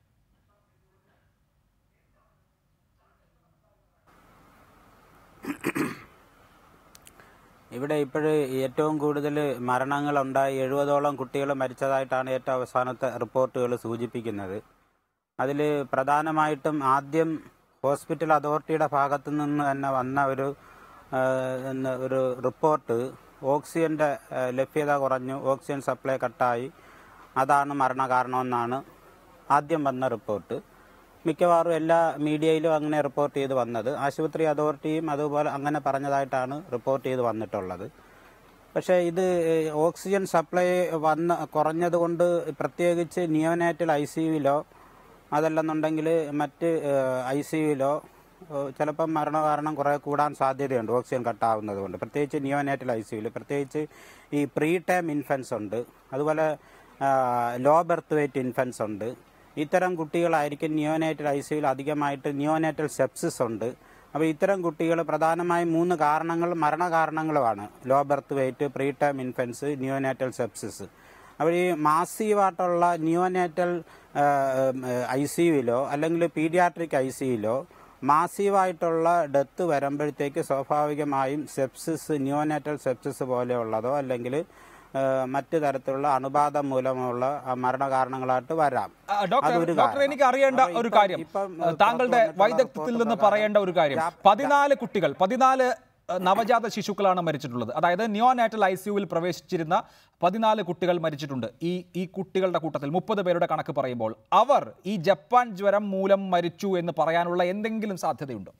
ഇവിടെ ഇപ്പോൾ ഏറ്റവും കൂടുതൽ മരണങ്ങളുണ്ടായി എഴുപതോളം കുട്ടികൾ മരിച്ചതായിട്ടാണ് ഏറ്റവും അവസാനത്തെ റിപ്പോർട്ടുകൾ സൂചിപ്പിക്കുന്നത് അതിൽ പ്രധാനമായിട്ടും ആദ്യം ഹോസ്പിറ്റൽ അതോറിറ്റിയുടെ ഭാഗത്തു നിന്ന് തന്നെ വന്ന ഒരു ആ, എന്ന് ഒരു റിപ്പോർട്ട് ഓക്സിജൻ്റെ ആ, ലഭ്യത കുറഞ്ഞു ഓക്സിജൻ സപ്ലൈ കട്ടായി അതാണ് മരണകാരണമെന്നാണ് ആദ്യം വന്ന റിപ്പോർട്ട് മിക്കവാറും എല്ലാ മീഡിയയിലും അങ്ങനെ റിപ്പോർട്ട് ചെയ്ത് വന്നത് ആശുപത്രി അതോറിറ്റിയും അതുപോലെ അങ്ങനെ പറഞ്ഞതായിട്ടാണ് റിപ്പോർട്ട് ചെയ്ത് വന്നിട്ടുള്ളത് പക്ഷേ ഇത് ഏഹ്, ഓക്സിജൻ സപ്ലൈ വന്ന കുറഞ്ഞതുകൊണ്ട് പ്രത്യേകിച്ച് നിയോനാറ്റൽ ഐ സി യുവിലോ അതല്ലെന്നുണ്ടെങ്കിൽ മറ്റ് ഐ സി യുവിലോ ചിലപ്പം മരണകാരണം കുറേ കൂടാൻ സാധ്യതയുണ്ട് ഓക്സിജൻ കട്ടാവുന്നത് കൊണ്ട് പ്രത്യേകിച്ച് നിയോനാറ്റൽ ഐ സി യുവിൽ പ്രത്യേകിച്ച് ഈ പ്രീ ടൈം ഇൻഫൻസ് ഉണ്ട് അതുപോലെ ലോ ബർത്ത് വെയിറ്റ് ഇൻഫൻസ് ഉണ്ട് ഇത്തരം കുട്ടികളായിരിക്കും നിയോനാറ്റൽ ഐ സിയിൽ അധികമായിട്ട് നിയോനാറ്റൽ സെപ്സിസ് ഉണ്ട് അപ്പോൾ ഇത്തരം കുട്ടികൾ പ്രധാനമായും മൂന്ന് കാരണങ്ങൾ മരണകാരണങ്ങളുമാണ് low birth weight preterm infants neonatal sepsis അപ്പോൾ ഈ മാസീവായിട്ടുള്ള നിയോനാറ്റൽ ഐ സി യുയിലോ അല്ലെങ്കിൽ പീഡിയാട്രിക് ഐ സി യുയിലോ മാസീവായിട്ടുള്ള ഡെത്ത് വരുമ്പോഴത്തേക്ക് സ്വാഭാവികമായും സെപ്സിസ് നിയോനാറ്റൽ സെപ്സിസ് പോലെയുള്ളതോ അല്ലെങ്കിൽ ഏഹ്, മറ്റു തരത്തിലുള്ള അണുബാധ മൂലമുള്ള ആ, മരണകാരണങ്ങളായിട്ട് വരാം ആ, ഡോക്ടർ അതൊരു ഡോക്ടർ കാരണം. എനിക്ക് അറിയേണ്ട അപ്പോൾ ഒരു ഇപ്പം- കാര്യം ഇപ്പം, ആ, ഏഹ്, താങ്കളുടെ പുറത്ത് വന്നിട്ടുള്ള വൈദഗ്ധ്യത്തിൽ റിപ്പോർട്ട് നിന്ന് പ്രകാരം പറയേണ്ട ഒരു കാര്യം ജാപ- പതിനാല് കുട്ടികൾ പതിനാല് ആ, നവജാത ശിശുക്കളാണ് മരിച്ചിട്ടുള്ളത് അതായത് നിയോനാറ്റൽ ഐ സിയുവിൽ പ്രവേശിച്ചിരുന്ന പതിനാല് കുട്ടികൾ മരിച്ചിട്ടുണ്ട് ഈ ഈ കുട്ടികളുടെ കൂട്ടത്തിൽ മുപ്പത് പേരുടെ കണക്ക് പറയുമ്പോൾ അവർ ഈ ജപ്പാൻ ജ്വരം മൂലം മരിച്ചു എന്ന് പറയാനുള്ള എന്തെങ്കിലും സാധ്യതയുണ്ടോ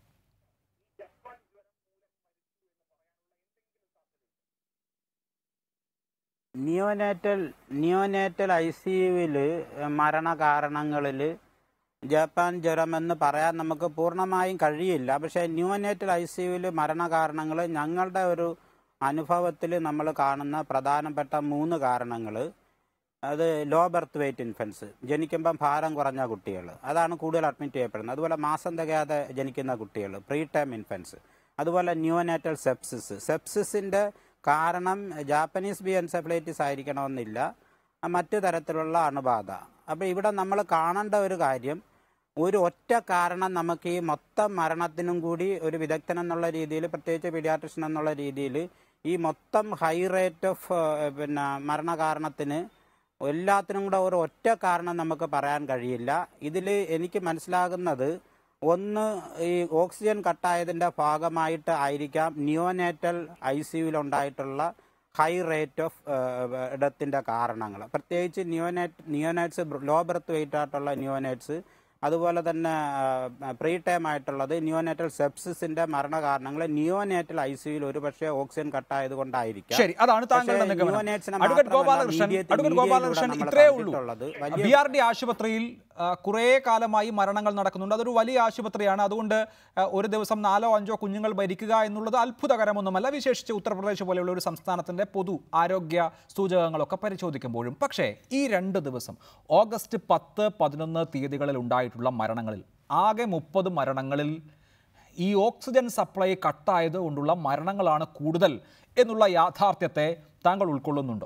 നിയോനാറ്റൽ നിയോനാറ്റൽ ഐ സി യുവിൽ മരണകാരണങ്ങളിൽ ജപ്പാൻ ജ്വരമെന്ന് പറയാൻ നമുക്ക് പൂർണ്ണമായും കഴിയില്ല പക്ഷേ ന്യൂനേറ്റൽ ഐ സി യുവിൽ മരണകാരണങ്ങൾ ഞങ്ങളുടെ ഒരു അനുഭവത്തിൽ നമ്മൾ കാണുന്ന പ്രധാനപ്പെട്ട മൂന്ന് കാരണങ്ങൾ അത് ലോ ബർത്ത് വെയിറ്റ് ഇൻഫൻസ് ജനിക്കുമ്പം ഭാരം കുറഞ്ഞ കുട്ടികൾ അതാണ് കൂടുതൽ അഡ്മിറ്റ് ചെയ്യപ്പെടുന്നത് അതുപോലെ മാസം തികയാതെ ജനിക്കുന്ന കുട്ടികൾ പ്രീ ടൈം ഇൻഫൻസ് അതുപോലെ ന്യൂനാറ്റൽ സെപ്സിസ് സെപ്സിസിൻ്റെ കാരണം ജാപ്പനീസ് ബി എൻസെഫലൈറ്റിസ് ആയിരിക്കണമെന്നില്ല മറ്റു തരത്തിലുള്ള അണുബാധ അപ്പോൾ ഇവിടെ നമ്മൾ കാണേണ്ട ഒരു കാര്യം ഒരു ഒറ്റ കാരണം നമുക്ക് ഈ മൊത്തം മരണത്തിനും കൂടി ഒരു വിദഗ്ധൻ എന്നുള്ള രീതിയിൽ പ്രത്യേകിച്ച് പീഡിയാട്രിഷ്യൻ എന്നുള്ള രീതിയിൽ ഈ മൊത്തം ഹൈ റേറ്റ് ഓഫ് പിന്നെ മരണകാരണത്തിന് എല്ലാത്തിനും കൂടെ ഒരു ഒറ്റ കാരണം നമുക്ക് പറയാൻ കഴിയില്ല ഇതിൽ എനിക്ക് മനസ്സിലാകുന്നത് ഒന്ന് ഈ ഓക്സിജൻ കട്ടായതിൻ്റെ ഭാഗമായിട്ട് ആയിരിക്കാം നിയോനേറ്റൽ ഐ സി യുവിലുണ്ടായിട്ടുള്ള ഹൈ റേറ്റ് ഓഫ് ഡെത്തിൻ്റെ കാരണങ്ങൾ പ്രത്യേകിച്ച് neonate neonates low birth weight ആയിട്ടുള്ള നിയോനേറ്റ്സ് അതുപോലെ തന്നെ പ്രീ ടൈം ആയിട്ടുള്ളത് നിയോനേറ്റൽ സെപ്സിസിന്റെ മരണകാരണങ്ങൾ നിയോനേറ്റൽ ഐ സിയിൽ ഒരു പക്ഷേ ഓക്സിജൻ കട്ടായത് കൊണ്ടായിരിക്കാം ശരി അതാണ് താങ്കളുടെ പക്ഷേ നിഗമനം neonates-നെ അഡ്വക്കേറ്റ് മാത്രമല്ല, ഗോപാലകൃഷ്ണൻ media- അഡ്വക്കേറ്റ് media-യിലൂടെ ഗോപാലകൃഷ്ണൻ നമ്മൾ ഇത്രേ ഉള്ളൂ കണ്ടിട്ടുള്ളത് വലിയ ബി ആർ ഡി ആശുപത്രിയിൽ ആ, കുറേ കാലമായി മരണങ്ങൾ നടക്കുന്നുണ്ട് അതൊരു വലിയ ആശുപത്രിയാണ് അതുകൊണ്ട് ആ, ഒരു ദിവസം നാലോ അഞ്ചോ കുഞ്ഞുങ്ങൾ മരിക്കുക എന്നുള്ളത് അത്ഭുതകരമൊന്നുമല്ല വിശേഷിച്ച് ഉത്തർപ്രദേശ് പോലെയുള്ള ഒരു സംസ്ഥാനത്തിന്റെ പൊതു ആരോഗ്യ സൂചകങ്ങളൊക്കെ പരിശോധിക്കുമ്പോഴും പക്ഷേ ഈ രണ്ട് ദിവസം ഓഗസ്റ്റ് പത്ത് പതിനൊന്ന് തീയതികളിൽ ഉണ്ടായിട്ടുള്ള മരണങ്ങളിൽ ആകെ മുപ്പത് മരണങ്ങളിൽ ഈ ഓക്സിജൻ സപ്ലൈ കട്ടായത് കൊണ്ടുള്ള മരണങ്ങളാണ് കൂടുതൽ എന്നുള്ള യാഥാർത്ഥ്യത്തെ താങ്കൾ ഉൾക്കൊള്ളുന്നുണ്ടോ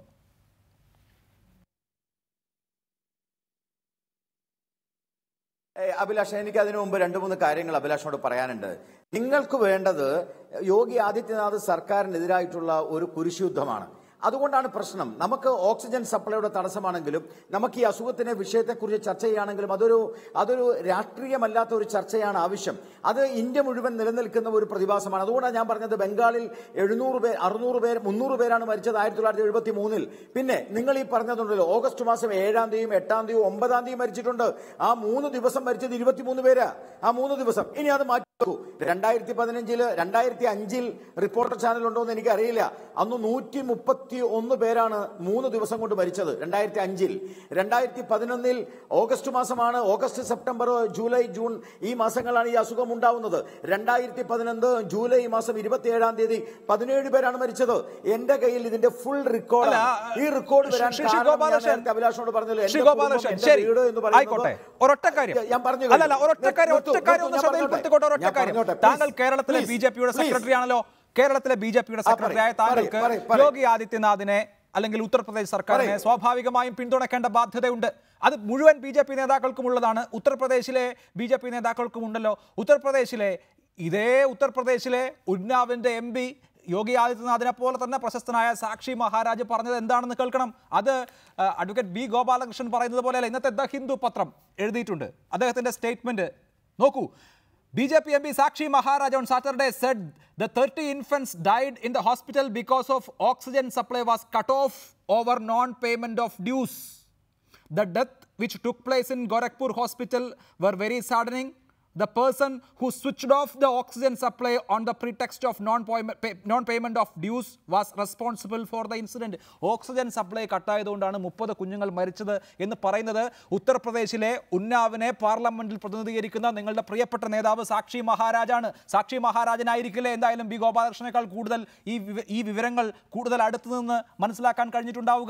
ഏയ് അഭിലാഷ് എനിക്ക് അതിനു മുമ്പ് രണ്ട് മൂന്ന് കാര്യങ്ങൾ അഭിലാഷിനോട് പറയാനുണ്ട് നിങ്ങൾക്ക് വേണ്ടത് യോഗി ആദിത്യനാഥ് സർക്കാരിനെതിരായിട്ടുള്ള ഒരു കുരിശുദ്ധമാണ് അതുകൊണ്ടാണ് പ്രശ്നം നമുക്ക് ഓക്സിജൻ സപ്ലൈയുടെ തടസ്സമാണെങ്കിലും നമുക്ക് ഈ അസുഖത്തിനെ വിഷയത്തെക്കുറിച്ച് ചർച്ച ചെയ്യുകയാണെങ്കിലും അതൊരു അതൊരു രാഷ്ട്രീയമല്ലാത്ത ഒരു ചർച്ചയാണ് ആവശ്യം അത് ഇന്ത്യ മുഴുവൻ നിലനിൽക്കുന്ന ഒരു പ്രതിഭാസമാണ് അതുകൊണ്ടാണ് ഞാൻ പറഞ്ഞത് ബംഗാളിൽ എഴുന്നൂറ് പേർ അറുന്നൂറ് പേർ മുന്നൂറ് പേരാണ് മരിച്ചത് ആയിരത്തി തൊള്ളായിരത്തി എഴുപത്തി മൂന്നിൽ പിന്നെ നിങ്ങൾ ഈ പറഞ്ഞതുണ്ടല്ലോ ഓഗസ്റ്റ് മാസം ഏഴാം തീയതിയും എട്ടാം തീയതിയും ഒമ്പതാം തീയതി മരിച്ചിട്ടുണ്ട് ആ മൂന്ന് ദിവസം മരിച്ചത് ഇരുപത്തിമൂന്ന് പേരാ ആ മൂന്ന് ദിവസം ഇനി അത് മാറ്റി വെക്കൂ രണ്ടായിരത്തി പതിനഞ്ചില് രണ്ടായിരത്തി അഞ്ചിൽ റിപ്പോർട്ടർ ചാനൽ ഉണ്ടോ എന്ന് എനിക്കറിയില്ല അന്ന് നൂറ്റി മുപ്പത്തി ഒന്ന് പേരാണ് മൂന്ന് ദിവസം കൊണ്ട് മരിച്ചത് രണ്ടായിരത്തി അഞ്ചിൽ രണ്ടായിരത്തി പതിനൊന്നിൽ ഓഗസ്റ്റ് മാസമാണ് ഓഗസ്റ്റ് സെപ്റ്റംബർ ജൂലൈ ജൂൺ ഈ മാസങ്ങളാണ് ഈ അസുഖം ഉണ്ടാവുന്നത് രണ്ടായിരത്തി പതിനൊന്ന് ജൂലൈ മാസം ഇരുപത്തിയേഴാം തീയതി പതിനേഴ് പേരാണ് മരിച്ചത് എന്റെ കയ്യിൽ ഇതിന്റെ ഫുൾ റെക്കോർഡ് അല്ല, ഈ റെക്കോർഡ് വരാൻ ശ്രീ- ശ്രീ കാരണം ഞാൻ ഗോപാലകൃഷ്ണൻ- നേരത്തെ അഭിലാഷോട് പറഞ്ഞല്ലോ ശ്രീ എന്റെ ഗോപാലകൃഷ്ണൻ കുടുംബം, ശരി എന്റെ വീട് എന്ന് പറയുന്നത് ആയിക്കോട്ടെ ഒരൊറ്റ കാര്യം ഞാൻ പറഞ്ഞു അല്ലല്ല ഒരൊറ്റ കാര്യം നിർത്തൂ, ഒറ്റ കാര്യം ഒന്ന് നിർത്തൂ, ഞാൻ ശ്രദ്ധയിൽപ്പെടുത്തിക്കോട്ടെ ഒരൊറ്റ ഞാൻ കാര്യം പറഞ്ഞോട്ടെ, താങ്കൾ please, കേരളത്തിലെ please, ബി ജെ പിയുടെ please. സെക്രട്ടറി ആണല്ലോ കേരളത്തിലെ ബി ജെ പിയുടെ ആ, സെക്രട്ടറി ആയ പറയ്, പറയ്, താങ്കൾക്ക് പറയ്, പറയ്. യോഗി ആദിത്യനാഥിനെ അല്ലെങ്കിൽ ഉത്തർപ്രദേശ് സർക്കാരിനെ പറയ്. സ്വാഭാവികമായും പിന്തുണയ്ക്കേണ്ട ബാധ്യതയുണ്ട് അത് മുഴുവൻ ബി ജെ പി നേതാക്കൾക്കുമുള്ളതാണ് ഉത്തർപ്രദേശിലെ ബി ജെ പി നേതാക്കൾക്കും ഉണ്ടല്ലോ ഉത്തർപ്രദേശിലെ ഇതേ ഉത്തർപ്രദേശിലെ ഉന്നാവിന്റെ എം പി യോഗി ആദിത്യനാഥിനെ പോലെ തന്നെ പ്രശസ്തനായ സാക്ഷി മഹാരാജ് പറഞ്ഞത് എന്താണെന്ന് കേൾക്കണം അത് ആ, അഡ്വക്കേറ്റ് ബി ഗോപാലകൃഷ്ണൻ പറയുന്നത് പോലെയല്ല ഇന്നത്തെ ദ ഹിന്ദു പത്രം എഴുതിയിട്ടുണ്ട് അദ്ദേഹത്തിന്റെ സ്റ്റേറ്റ്മെന്റ് നോക്കൂ B J P M P Sakshi Maharaj on Saturday said the thirty infants died in the hospital because of oxygen supply was cut off over non payment of dues The death which took place in Gorakhpur Hospital were very saddening. The person who switched off the oxygen supply on the pretext of non-payment pay- non-payment of dues was responsible for the incident. Oxygen supply കട്ടായതുകൊണ്ടാണ് മുപ്പത് കുഞ്ഞുങ്ങൾ മരിച്ചത് എന്ന് പറയുന്നത് ഉത്തർപ്രദേശിലെ ഉന്നാവിനെ പാർലമെന്റിൽ പ്രതിനിധീകരിക്കുന്ന നിങ്ങളുടെ പ്രിയപ്പെട്ട നേതാവ് സാക്ഷി മഹാരാജാണ് സാക്ഷി മഹാരാജനായിരിക്കില്ലേ എന്തായാലും ബി ഗോപാലകൃഷ്ണനേക്കാൾ കൂടുതൽ ഈ വിവ- ഈ വിവരങ്ങൾ കൂടുതൽ അടുത്തു നിന്ന് മനസ്സിലാക്കാൻ കഴിഞ്ഞിട്ടുണ്ടാവുക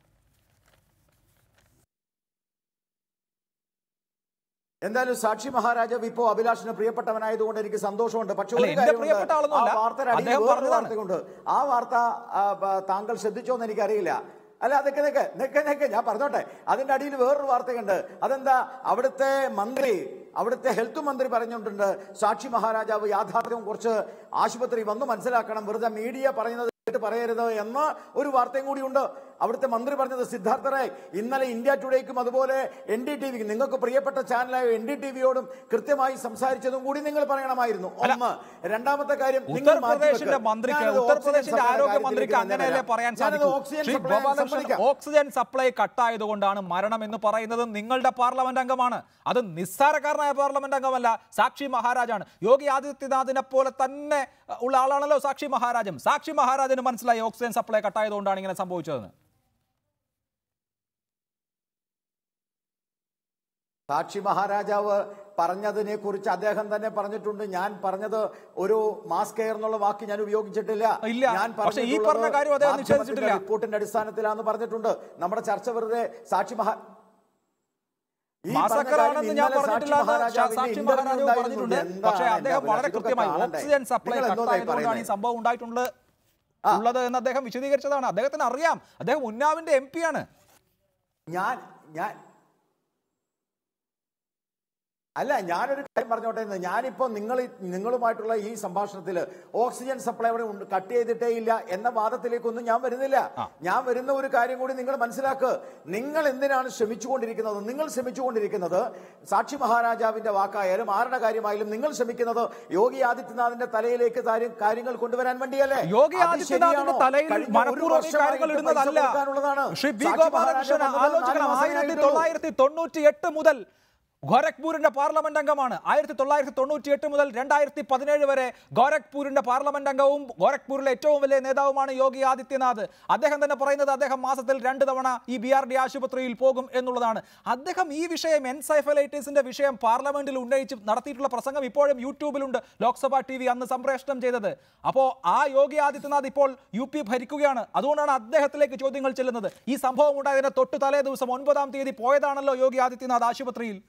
എന്തായാലും സാക്ഷി മഹാരാജാവ് ഇപ്പോ അഭിലാഷിന് പ്രിയപ്പെട്ടവനായതുകൊണ്ട് എനിക്ക് സന്തോഷമുണ്ട് പക്ഷെ അല്ല, ഒരു എന്റെ കാര്യമുണ്ട്. പ്രിയപ്പെട്ട ആളൊന്നും ആ അല്ല. വാർത്തയുടെ അടിയിൽ അദ്ദേഹം വേറൊരു പറഞ്ഞതാണ്. വാർത്തയുണ്ട് ആ വാർത്ത ആ, ബ- താങ്കൾ ശ്രദ്ധിച്ചോന്ന് എനിക്കറിയില്ല അല്ല അതൊക്കെ നിക്ക് നിക്ക് നിക്ക് ഞാൻ പറഞ്ഞോട്ടെ അതിന്റെ അടിയിൽ വേറൊരു വാർത്തയുണ്ട് അതെന്താ അവിടുത്തെ മന്ത്രി അവിടുത്തെ ഹെൽത്ത് മന്ത്രി പറഞ്ഞിട്ടുണ്ട് സാക്ഷി മഹാരാജാവ് യാഥാർത്ഥ്യം കുറച്ച് ആശുപത്രി വന്ന് മനസ്സിലാക്കണം വെറുതെ മീഡിയ പറയുന്നത് കേട്ട് പറയരുത് എന്ന ഒരു വാർത്തയും കൂടിയുണ്ട് അവിടുത്തെ മന്ത്രി പറഞ്ഞത് സിദ്ധാർത്ഥ റായ് ഇന്നലെ ഇന്ത്യ ടുഡേക്കും അതുപോലെ എൻ ഡി ടി വിക്കും നിങ്ങൾക്ക് പ്രിയപ്പെട്ട ചാനലായ എൻ ഡി ടി വിയോടും കൃത്യമായി സംസാരിച്ചതും കൂടി നിങ്ങൾ പറയണമായിരുന്നു ഒന്ന് രണ്ടാമത്തെ കാര്യം നിങ്ങൾ ഉത്തർപ്രദേശിന്റെ മാറ്റിവെക്ക്. മന്ത്രിക്ക് ഞാനത് ഉത്തർപ്രദേശിന്റെ ഓക്സിജൻ ആരോഗ്യ സപ്ലൈ മന്ത്രിക്ക് കാര്യത്തിലേക്ക് അങ്ങനെയല്ലേ തന്നെ പറയാൻ വരാം. ഞാനത് സാധിക്കൂ ഓക്സിജൻ ശ്രീ സപ്ലൈ ഗോപാലകൃഷ്ണൻ സമ്മതിക്കാം. ഓക്സിജൻ സപ്ലൈ കട്ടായതുകൊണ്ടാണ് മരണം എന്ന് പറയുന്നത് നിങ്ങളുടെ പാർലമെന്റ് അംഗമാണ് അത് നിസ്സാരക്കാരനായ പാർലമെന്റ് അംഗമല്ല സാക്ഷി മഹാരാജാണ് യോഗി ആദിത്യനാഥിനെ പോലെ തന്നെ അഹ്, ഉള്ള ആളാണല്ലോ സാക്ഷി മഹാരാജൻ സാക്ഷി മഹാരാജന് മനസ്സിലായി ഓക്സിജൻ സപ്ലൈ കട്ടായതുകൊണ്ടാണ് ഇങ്ങനെ സംഭവിച്ചതെന്ന് സാക്ഷി മഹാരാജാവ് പറഞ്ഞതിനെ കുറിച്ച് അദ്ദേഹം തന്നെ പറഞ്ഞിട്ടുണ്ട് ഞാൻ പറഞ്ഞത് ഒരു മാസ് കെയർ എന്നുള്ള വാക്ക് ഞാൻ ഉപയോഗിച്ചിട്ടില്ല ഇല്ല. ഞാൻ പക്ഷേ ഈ പറഞ്ഞിട്ടുള്ളത് പറഞ്ഞ കാര്യം അദ്ദേഹം മാധ്യമത്തിന്റെ നിഷേധിച്ചിട്ടില്ല. റിപ്പോർട്ടിന്റെ അടിസ്ഥാനത്തിലാന്ന് പറഞ്ഞിട്ടുണ്ട് നമ്മുടെ ചർച്ച വെറുതെ സാക്ഷി മഹാ ഈ പറഞ്ഞ മാസക്കർ കാര്യം ആണെന്ന് ഞാൻ ഇന്നലെ പറഞ്ഞിട്ടില്ല എന്ന് മഹാരാജാവിന്റെ സാക്ഷി interview മഹാരാജാവ് ഉണ്ടായിരുന്നു. പറഞ്ഞിട്ടുണ്ട് എന്താണ് പക്ഷേ എൻ്റെ അദ്ദേഹം വളരെ അഭിലാഷ്? ഇതൊക്കെ കൃത്യമായി കാണണ്ടേ? ഓക്സിജൻ സപ്ലൈ നിങ്ങൾ എന്തോന്നായി കട്ടായതുകൊണ്ടാണ് ഈ പറയുന്നത്? സംഭവം ഉണ്ടായിട്ടുള്ളത് ഉള്ളത് എന്ന് അദ്ദേഹം വിശദീകരിച്ചതാണ് അദ്ദേഹത്തിന് അറിയാം അദ്ദേഹം ഉന്നാവിന്റെ എം പി ആണ് ഞാൻ ഞാൻ അല്ല ഞാനൊരു കാര്യം പറഞ്ഞോട്ടെ എന്ന് ഞാനിപ്പോ നിങ്ങൾ നിങ്ങളുമായിട്ടുള്ള ഈ സംഭാഷണത്തിൽ ഓക്സിജൻ സപ്ലൈ അവിടെ ഉണ്ട് കട്ട് ചെയ്തിട്ടേ ഇല്ല എന്ന വാദത്തിലേക്കൊന്നും ഞാൻ വരുന്നില്ല ഞാൻ വരുന്ന ഒരു കാര്യം കൂടി നിങ്ങൾ മനസ്സിലാക്കുക നിങ്ങൾ എന്തിനാണ് ശ്രമിച്ചുകൊണ്ടിരിക്കുന്നത് നിങ്ങൾ ശ്രമിച്ചുകൊണ്ടിരിക്കുന്നത് സാക്ഷി മഹാരാജാവിന്റെ വാക്കായാലും ആരുടെ കാര്യമായാലും നിങ്ങൾ ശ്രമിക്കുന്നത് യോഗി ആദിത്യനാഥിന്റെ തലയിലേക്ക് കാര്യം- കാര്യങ്ങൾ കൊണ്ടുവരാൻ വേണ്ടിയല്ലേ യോഗി അത് ആദിത്യനാഥിന്റെ ശരിയാണോ? തലയിൽ കഴിഞ്ഞ ഒരു മനഃപൂർവ്വം ഈ കാര്യങ്ങൾ വർഷമായിട്ട് പൈസ ഇടുന്നതല്ല കൊടുക്കാനുള്ളതാണ്. ശ്രീ ബി സാക്ഷി ഗോപാലകൃഷ്ണൻ മഹാരാജാവ് വന്നത് ആലോചിക്കണം നാല് മാസമേ ആയിരത്തി ആയിട്ടുള്ളൂ. തൊള്ളായിരത്തി തൊണ്ണൂറ്റി എട്ട് മുതൽ ഗോരഖ്പൂരിന്റെ പാർലമെന്റ് അംഗമാണ് ആയിരത്തി തൊള്ളായിരത്തി തൊണ്ണൂറ്റി എട്ട് മുതൽ രണ്ടായിരത്തി പതിനേഴ് വരെ ഗോരഖ്പൂരിന്റെ പാർലമെന്റ് അംഗവും ഗോരഖ്പൂരിലെ ഏറ്റവും വലിയ നേതാവുമാണ് യോഗി ആദിത്യനാഥ് അദ്ദേഹം തന്നെ പറയുന്നത് അദ്ദേഹം മാസത്തിൽ രണ്ട് തവണ ഈ ബി ആർ ഡി ആശുപത്രിയിൽ പോകും എന്നുള്ളതാണ് അദ്ദേഹം ഈ വിഷയം എൻസൈഫലൈറ്റിസിന്റെ വിഷയം പാർലമെന്റിൽ ഉന്നയിച്ച് നടത്തിയിട്ടുള്ള പ്രസംഗം ഇപ്പോഴും യൂട്യൂബിലുണ്ട് ലോക്സഭ ടി വി അന്ന് സംപ്രേഷണം ചെയ്തത് അപ്പോൾ ആ യോഗി ആദിത്യനാഥ് ഇപ്പോൾ യു പി ഭരിക്കുകയാണ് അതുകൊണ്ടാണ് അദ്ദേഹത്തിലേക്ക് ചോദ്യങ്ങൾ ചെല്ലുന്നത് ഈ സംഭവം ഉണ്ടായതിന് തൊട്ട് തലേ ദിവസം ഒൻപതാം തീയതി പോയതാണല്ലോ യോഗി ആദിത്യനാഥ് ആശുപത്രിയിൽ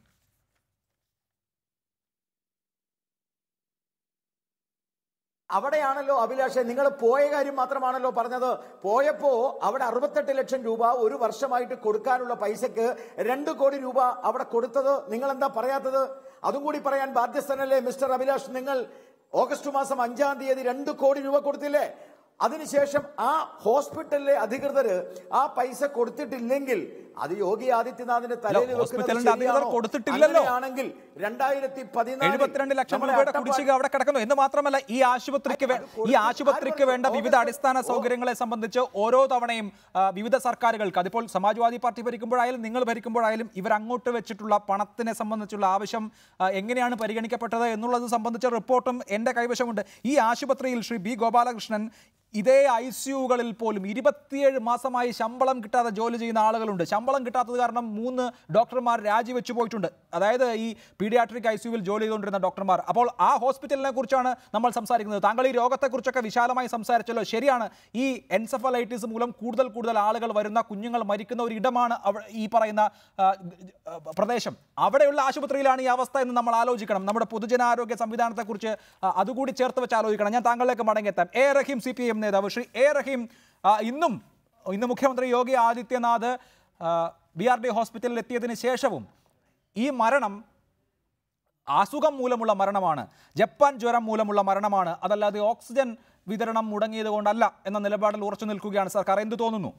അവിടെയാണല്ലോ അഭിലാഷ് നിങ്ങൾ പോയ കാര്യം മാത്രമാണല്ലോ പറഞ്ഞത് പോയപ്പോ അവിടെ അറുപത്തെട്ട് ലക്ഷം രൂപ ഒരു വർഷമായിട്ട് കൊടുക്കാനുള്ള പൈസക്ക് രണ്ട് കോടി രൂപ അവിടെ കൊടുത്തത് നിങ്ങൾ എന്താ പറയാത്തത് അതും കൂടി പറയാൻ ബാധ്യസ്ഥനല്ലേ മിസ്റ്റർ അഭിലാഷ് നിങ്ങൾ ഓഗസ്റ്റ് മാസം അഞ്ചാം തീയതി രണ്ട് കോടി രൂപ കൊടുത്തില്ലേ അതിനുശേഷം ആ ഹോസ്പിറ്റലിലെ അധികൃതര് ആ പൈസ കൊടുത്തിട്ടില്ലെങ്കിൽ അത് യോഗി ആദിത്യനാഥിന്റെ തലയിൽ വെക്കുന്നത് ഹോസ്പിറ്റലിന്റെ അധികൃതർ ശരിയാണോ? കൊടുത്തിട്ടില്ലല്ലോ. അങ്ങനെയാണെങ്കിൽ രണ്ടായിരത്തി എഴുപത്തിരണ്ട് ലക്ഷം രൂപയുടെ കുടിശ്ശിക അവിടെ കിടക്കുന്നു എന്ന് മാത്രമല്ല ഈ ആശുപത്രിക്ക് വേ- ഈ ആശുപത്രിക്ക് വേണ്ട വിവിധ അടിസ്ഥാന സൗകര്യങ്ങളെ സംബന്ധിച്ച് ഓരോ തവണയും ആ, വിവിധ സർക്കാരുകൾക്ക് അതിപ്പോൾ സമാജ്വാദി പാർട്ടി ഭരിക്കുമ്പോഴായാലും നിങ്ങൾ ഭരിക്കുമ്പോഴായാലും ഇവർ അങ്ങോട്ട് വെച്ചിട്ടുള്ള പണത്തിനെ സംബന്ധിച്ചുള്ള ആവശ്യം ആ, എങ്ങനെയാണ് പരിഗണിക്കപ്പെട്ടത് എന്നുള്ളത് സംബന്ധിച്ച റിപ്പോർട്ടും എൻ്റെ കൈവശമുണ്ട് ഈ ആശുപത്രിയിൽ ശ്രീ ബി ഗോപാലകൃഷ്ണൻ ഇതേ ഐ സിയുകളിൽ പോലും ഇരുപത്തിയേഴ് മാസമായി ശമ്പളം കിട്ടാതെ ജോലി ചെയ്യുന്ന ആളുകളുണ്ട് ശമ്പളം കിട്ടാത്തത് കാരണം മൂന്ന് ഡോക്ടർമാർ രാജിവെച്ചു പോയിട്ടുണ്ട് അതായത് ഈ പീഡിയാട്രിക് ഐ സിയുവിൽ ജോലി ചെയ്തുകൊണ്ടിരുന്ന ഡോക്ടർമാർ അപ്പോൾ ആ ഹോസ്പിറ്റലിനെ കുറിച്ചാണ് നമ്മൾ സംസാരിക്കുന്നത് താങ്കൾ ഈ രോഗത്തെക്കുറിച്ചൊക്കെ വിശാലമായി സംസാരിച്ചല്ലോ ശരിയാണ് ഈ എൻസഫലൈറ്റിസ് മൂലം കൂടുതൽ കൂടുതൽ ആളുകൾ വരുന്ന കുഞ്ഞുങ്ങൾ മരിക്കുന്ന ഒരു ഇടമാണ് അവ- ഈ പറയുന്ന ആ, ആ, പ്രദേശം അവിടെയുള്ള ആശുപത്രിയിലാണ് ഈ അവസ്ഥ എന്ന് നമ്മൾ ആലോചിക്കണം നമ്മുടെ പൊതുജനാരോഗ്യ സംവിധാനത്തെക്കുറിച്ച് ആ, അതുകൂടി ചേർത്ത് വെച്ച് ആലോചിക്കണം ഞാൻ താങ്കളിലേക്ക് മടങ്ങിയെത്താം A Rahim C P M നേതാവ് ശ്രീ എ റഹീം ആ, ഇന്നും ഇന്ന് മുഖ്യമന്ത്രി Yogi Adityanath B R D ഹോസ്പിറ്റലിൽ എത്തിയതിന് ശേഷവും ഈ മരണം അസുഖം മൂലമുള്ള മരണമാണ് ജപ്പാൻ ജ്വരം മൂലമുള്ള മരണമാണ് അതല്ലാതെ ഓക്സിജൻ വിതരണം മുടങ്ങിയത് കൊണ്ടല്ല എന്ന നിലപാടിൽ ഉറച്ചു നിൽക്കുകയാണ് സർക്കാർ എന്ത് തോന്നുന്നു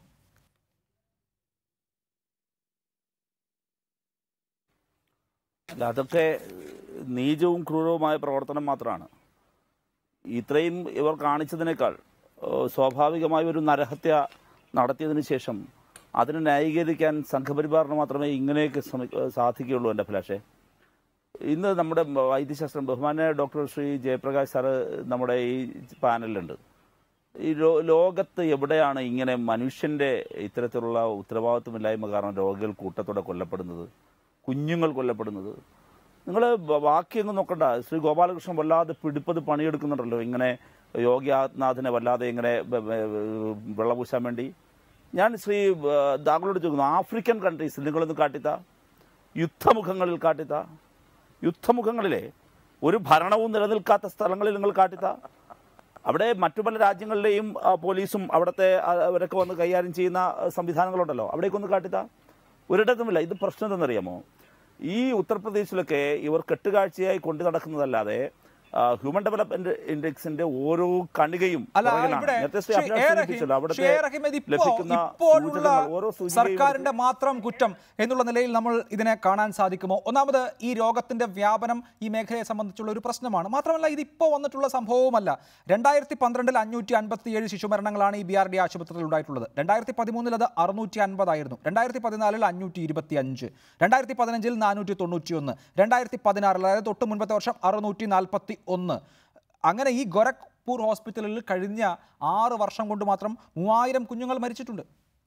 അല്ല അതൊക്കെ നീചവും ക്രൂരവുമായ പ്രവർത്തനം മാത്രമാണ് ഇത്രയും ഇവർ കാണിച്ചതിനേക്കാൾ ഏഹ്, സ്വാഭാവികമായ ഒരു നരഹത്യ നടത്തിയതിനു ശേഷം അതിനെ ന്യായീകരിക്കാൻ സംഘപരിവാറിന് മാത്രമേ ഇങ്ങനെയൊക്കെ ശ്രമി സാധിക്കുകയുള്ളൂ എൻ്റെ അഭിലാഷേ ഇന്ന് നമ്മുടെ വൈദ്യശാസ്ത്രം ബഹുമാന ഡോക്ടർ ശ്രീ ജയപ്രകാശ് സാറ് നമ്മുടെ ഈ പാനലിലുണ്ട് ഈ ലോ ലോകത്ത് എവിടെയാണ് ഇങ്ങനെ മനുഷ്യന്റെ ഇത്തരത്തിലുള്ള ഉത്തരവാദിത്വമില്ലായ്മ കാരണം രോഗികൾ കൂട്ടത്തോടെ കൊല്ലപ്പെടുന്നത് കുഞ്ഞുങ്ങൾ കൊല്ലപ്പെടുന്നത് നിങ്ങൾ ബാക്കിയൊന്നും നോക്കണ്ട ശ്രീ ഗോപാലകൃഷ്ണൻ വല്ലാതെ പിടിപ്പത് പണിയെടുക്കുന്നുണ്ടല്ലോ ഇങ്ങനെ യോഗനാഥിനെ വല്ലാതെ ഇങ്ങനെ ബ- ബ- വെള്ളപൂശാൻ വേണ്ടി ഞാൻ ശ്രീ ഏഹ്, താങ്കളോട് ചോദിക്കുന്നു ആഫ്രിക്കൻ കൺട്രീസിൽ നിങ്ങളൊന്ന് കാട്ടിത്ത യുദ്ധമുഖങ്ങളിൽ കാട്ടിത്ത യുദ്ധമുഖങ്ങളിലെ ഒരു ഭരണവും നിലനിൽക്കാത്ത സ്ഥലങ്ങളിൽ നിങ്ങൾ കാട്ടിത്ത അവിടെ മറ്റു പല രാജ്യങ്ങളിലെയും ആ, പോലീസും അവിടുത്തെ ആ, അവരൊക്കെ വന്ന് കൈകാര്യം ചെയ്യുന്ന ആ, സംവിധാനങ്ങളുണ്ടല്ലോ അവിടേക്കൊന്ന് കാട്ടിത്ത ഒരിടത്തുമില്ല ഇത് പ്രശ്നം എന്തെന്നറിയാമോ ഈ ഉത്തർപ്രദേശിലൊക്കെ ഇവർ കെട്ടുകാഴ്ചയായി കൊണ്ടു നടക്കുന്നതല്ലാതെ ആ, ഹ്യൂമൻ ഡെവലപ്മെന്റ് ഇൻഡെക്സിന്റെ ഓരോ കണികയും അല്ല പുറകിലാണ്. ഇവിടെ നേരത്തെ ശ്രീ ശ്രീ അഭിലാഷ് എ. റഹീം- സൂചിപ്പിച്ചല്ലോ, അവിടുത്തെ ശ്രീ എ. റഹീം ഇത് ഇപ്പോ- ലഭിക്കുന്ന ഇപ്പോഴുള്ള സൂചനകൾ, ഓരോ സൂചനയും സർക്കാരിന്റെ മാത്രം കുറ്റം എന്നുള്ള നിലയിൽ നമ്മൾ ഇതിനെ കാണാൻ സാധിക്കുമോ ഒന്നാമത് ഈ രോഗത്തിന്റെ വ്യാപനം ഈ മേഖലയെ സംബന്ധിച്ചുള്ള ഒരു പ്രശ്നമാണ് മാത്രമല്ല ഇത് ഇപ്പോൾ വന്നിട്ടുള്ള സംഭവവുമല്ല രണ്ടായിരത്തി പന്ത്രണ്ടിൽ അഞ്ഞൂറ്റി അൻപത്തിയേഴ് ശിശുമരണങ്ങളാണ് ഈ ബി ആർ ഡി ആശുപത്രിയിൽ ഉണ്ടായിട്ടുള്ളത് രണ്ടായിരത്തി പതിമൂന്നിൽ അത് അറുന്നൂറ്റി അൻപതായിരുന്നു രണ്ടായിരത്തി പതിനാലിൽ അഞ്ഞൂറ്റി ഇരുപത്തി അഞ്ച് രണ്ടായിരത്തി പതിനഞ്ചിൽ നാനൂറ്റി തൊണ്ണൂറ്റി ഒന്ന് രണ്ടായിരത്തി പതിനാറിൽ അതായത് തൊട്ട് മുൻപത്തെ വർഷം അറുന്നൂറ്റി നാൽപ്പത്തി ഒന്ന് അങ്ങനെ ഈ ഗോരഖ്പൂർ ഹോസ്പിറ്റലിൽ കഴിഞ്ഞ ആറ് വർഷം കൊണ്ട് മാത്രം മൂവായിരം കുഞ്ഞുങ്ങൾ മരിച്ചിട്ടുണ്ട്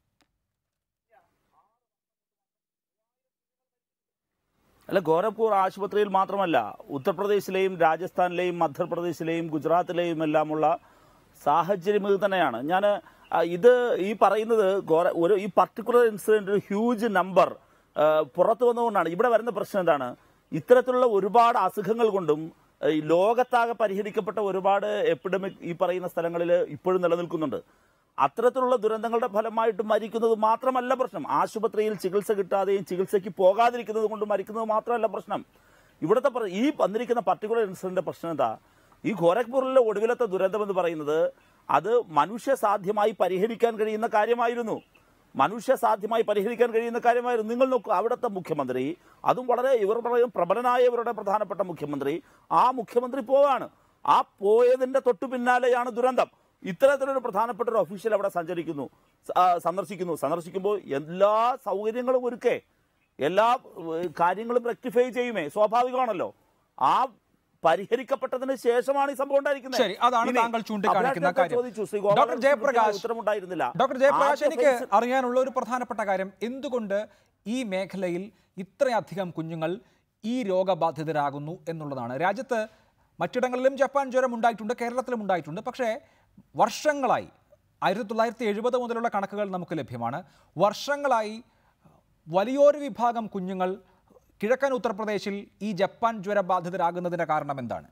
അല്ല ഗോരഖ്പൂർ ആശുപത്രിയിൽ മാത്രമല്ല ഉത്തർപ്രദേശിലെയും രാജസ്ഥാനിലെയും മധ്യപ്രദേശിലെയും ഗുജറാത്തിലെയും എല്ലാമുള്ള സാഹചര്യം ഇത് തന്നെയാണ് ഞാൻ ഇത് ഈ പറയുന്നത് ഗോര- ഒരു ഈ പർട്ടിക്കുലർ ഇൻസിഡന്റ് ഒരു ഹ്യൂജ് നമ്പർ പുറത്തു വന്നുകൊണ്ടാണ് ഇവിടെ വരുന്ന പ്രശ്നം എന്താണ് ഇത്തരത്തിലുള്ള ഒരുപാട് അസുഖങ്ങൾ കൊണ്ടും ആ, ഈ ലോകത്താകെ പരിഹരിക്കപ്പെട്ട ഒരുപാട് എപ്പിഡമിക് ഈ പറയുന്ന സ്ഥലങ്ങളിൽ ഇപ്പോഴും നിലനിൽക്കുന്നുണ്ട് അത്തരത്തിലുള്ള ദുരന്തങ്ങളുടെ ഫലമായിട്ട് മരിക്കുന്നത് മാത്രമല്ല പ്രശ്നം ആശുപത്രിയിൽ ചികിത്സ കിട്ടാതെയും ചികിത്സയ്ക്ക് പോകാതിരിക്കുന്നത് കൊണ്ട് മരിക്കുന്നത് മാത്രമല്ല പ്രശ്നം ഇവിടുത്തെ പ്ര- ഈ വന്നിരിക്കുന്ന പർട്ടിക്കുലർ ഇൻസിഡന്റ് പ്രശ്നം എന്താ ഈ ഗോരഖ്പൂരിലെ ഒടുവിലത്തെ ദുരന്തം എന്ന് പറയുന്നത് അത് മനുഷ്യ സാധ്യമായി പരിഹരിക്കാൻ കഴിയുന്ന കാര്യമായിരുന്നു മനുഷ്യ സാധ്യമായി പരിഹരിക്കാൻ കഴിയുന്ന കാര്യമായിരുന്നു നിങ്ങൾ നോക്കൂ അവിടുത്തെ മുഖ്യമന്ത്രി അതും വളരെ ഇവർ പറയും പ്രബലനായ ഇവരുടെ പ്രധാനപ്പെട്ട മുഖ്യമന്ത്രി ആ മുഖ്യമന്ത്രി പോവാണ് ആ പോയതിന്റെ തൊട്ടു പിന്നാലെയാണ് ദുരന്തം ഇത്തരത്തിലൊരു പ്രധാനപ്പെട്ട ഒരു ഒഫീഷ്യൽ അവിടെ സഞ്ചരിക്കുന്നു സ- ആ, സന്ദർശിക്കുന്നു സന്ദർശിക്കുമ്പോൾ എല്ലാ സൗകര്യങ്ങളും ഒരുക്കേ എല്ലാ ഏഹ്, കാര്യങ്ങളും റെക്ടിഫൈ ചെയ്യുമേ സ്വാഭാവികമാണല്ലോ ആ പരിഹരിക്കപ്പെട്ടതിന് ശേഷമാണ് ഈ സംഭവം ഉണ്ടായിരിക്കുന്നത് ശരി അതാണ് ഇനി താങ്കൾ ചൂണ്ടിക്കാണിക്കുന്ന അഭിലാഷ് കാര്യം ചോദിച്ചു, ശ്രീ ഡോക്ടർ ഗോപാലകൃഷ്ണൻ ജയപ്രകാശ് ഉത്തരമുണ്ടായിരുന്നില്ല ഡോക്ടർ ജയപ്രകാശ് ആദ്യ എനിക്ക് ഫേസ് അറിയാനുള്ള ഒരു പ്രധാനപ്പെട്ട കാര്യം എന്തുകൊണ്ട് ഈ മേഖലയിൽ ഇത്രയധികം കുഞ്ഞുങ്ങൾ ഈ രോഗബാധിതരാകുന്നു എന്നുള്ളതാണ് രാജ്യത്ത് മറ്റിടങ്ങളിലും ജപ്പാൻ ജ്വരം ഉണ്ടായിട്ടുണ്ട് കേരളത്തിലും ഉണ്ടായിട്ടുണ്ട് പക്ഷേ വർഷങ്ങളായി ആയിരത്തി തൊള്ളായിരത്തി എഴുപത് മുതലുള്ള കണക്കുകൾ നമുക്ക് ലഭ്യമാണ് വർഷങ്ങളായി വലിയൊരു വിഭാഗം കുഞ്ഞുങ്ങൾ കിഴക്കൻ ഉത്തർപ്രദേശിൽ ഈ ജപ്പാൻ ജ്വര ബാധിതരാകുന്നതിന്റെ കാരണം എന്താണ്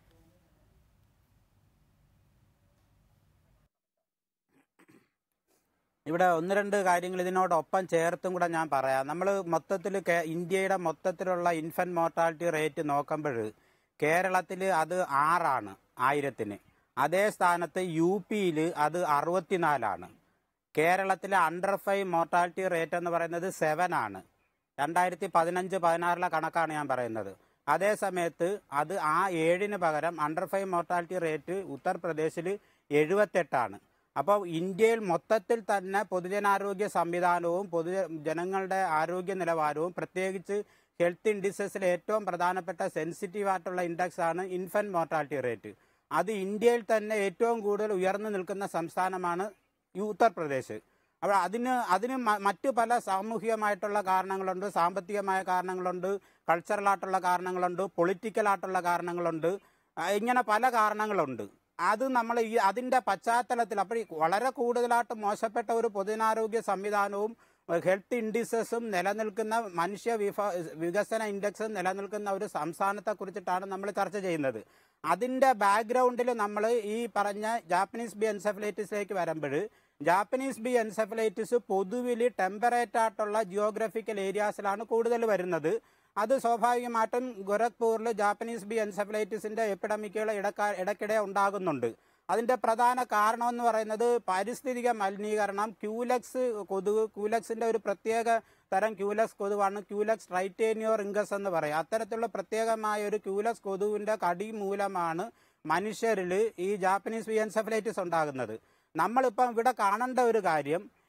ഇവിടെ ഒന്ന് രണ്ട് കാര്യങ്ങൾ ഇതിനോടൊപ്പം ചേർത്തും കൂടെ ഞാൻ പറയാം നമ്മൾ മൊത്തത്തിൽ ഇന്ത്യയുടെ മൊത്തത്തിലുള്ള ഇൻഫന്റ് മോർട്ടാലിറ്റി റേറ്റ് നോക്കുമ്പോൾ കേരളത്തിൽ അത് ആറാണ് ആയിരത്തിന് അതേ സ്ഥാനത്ത് യു പിയിൽ അത് അറുപത്തിനാലാണ് കേരളത്തിലെ അണ്ടർ ഫൈവ് മോർട്ടാലിറ്റി റേറ്റ് എന്ന് പറയുന്നത് സെവൻ ആണ് രണ്ടായിരത്തി പതിനഞ്ച് പതിനാറിലെ കണക്കാണ് ഞാൻ പറയുന്നത് അതേ സമയത്ത് അത് ആ ഏഴിന് പകരം അണ്ടർ ഫൈവ് മോർട്ടാലിറ്റി റേറ്റ് ഉത്തർപ്രദേശിൽ എഴുപത്തെട്ടാണ് അപ്പോൾ ഇന്ത്യയിൽ മൊത്തത്തിൽ തന്നെ പൊതുജനാരോഗ്യ സംവിധാനവും പൊതു ജനങ്ങളുടെ ആരോഗ്യ നിലവാരവും പ്രത്യേകിച്ച് ഹെൽത്ത് ഇൻഡിസസിൽ ഏറ്റവും പ്രധാനപ്പെട്ട സെൻസിറ്റീവ് ആയിട്ടുള്ള ഇൻഡെക്സ് ആണ് ഇൻഫന്റ് മോർട്ടാലിറ്റി റേറ്റ് അത് ഇന്ത്യയിൽ തന്നെ ഏറ്റവും കൂടുതൽ ഉയർന്നു നിൽക്കുന്ന സംസ്ഥാനമാണ് ഈ ഉത്തർപ്രദേശ് അപ്പോൾ അതിന് അതിന് മ- മറ്റു പല സാമൂഹികമായിട്ടുള്ള കാരണങ്ങളുണ്ട് സാമ്പത്തികമായ കാരണങ്ങളുണ്ട് കൾച്ചറലായിട്ടുള്ള കാരണങ്ങളുണ്ട് പൊളിറ്റിക്കലായിട്ടുള്ള കാരണങ്ങളുണ്ട് ആ, ഇങ്ങനെ പല കാരണങ്ങളുണ്ട് അത് നമ്മൾ ഈ അതിൻ്റെ പശ്ചാത്തലത്തിൽ അപ്പോൾ ഈ വളരെ കൂടുതലായിട്ട് മോശപ്പെട്ട ഒരു പൊതുജനാരോഗ്യ സംവിധാനവും ഹെൽത്ത് ഇൻഡിസസും നിലനിൽക്കുന്ന മനുഷ്യ വിഭ വികസന ഇൻഡെക്സും നിലനിൽക്കുന്ന ഒരു സംസ്ഥാനത്തെ കുറിച്ചിട്ടാണ് നമ്മൾ ചർച്ച ചെയ്യുന്നത് അതിൻ്റെ ബാക്ക്ഗ്രൗണ്ടിൽ നമ്മൾ ഈ പറഞ്ഞ ജാപ്പനീസ് ബി എൻസെഫലൈറ്റിസിലേക്ക് വരുമ്പോൾ ജാപ്പനീസ് ബി എൻസെഫലൈറ്റിസ് പൊതുവിൽ ടെമ്പറേറ്റ് ആയിട്ടുള്ള ജിയോഗ്രഫിക്കൽ ഏരിയാസിലാണ് കൂടുതൽ വരുന്നത് അത് സ്വാഭാവികമായിട്ടും ഗോരഖ്പൂരിൽ ജാപ്പനീസ് ബി എൻസെഫലൈറ്റിസിന്റെ എപ്പിഡമിക്കുകൾ ഇടക്കാ ഇടയ്ക്കിടെ ഉണ്ടാകുന്നുണ്ട് അതിന്റെ പ്രധാന കാരണം എന്ന് പറയുന്നത് പാരിസ്ഥിതിക മലിനീകരണം ക്യൂലക്സ് കൊതുക് ക്യൂലക്സിന്റെ ഒരു പ്രത്യേക തരം ക്യൂലക്സ് കൊതുവാണ് ക്യൂലക്സ് ട്രൈറ്റേനിയോ റിംഗസ് എന്ന് പറയും അത്തരത്തിലുള്ള പ്രത്യേകമായ ഒരു ക്യൂലക്സ് കൊതുവിന്റെ കടി മൂലമാണ് മനുഷ്യരിൽ ഈ ജാപ്പനീസ് ബി എൻസെഫലൈറ്റിസ് ഉണ്ടാകുന്നത് നമ്മളിപ്പം ഇവിടെ കാണേണ്ട ഒരു കാര്യം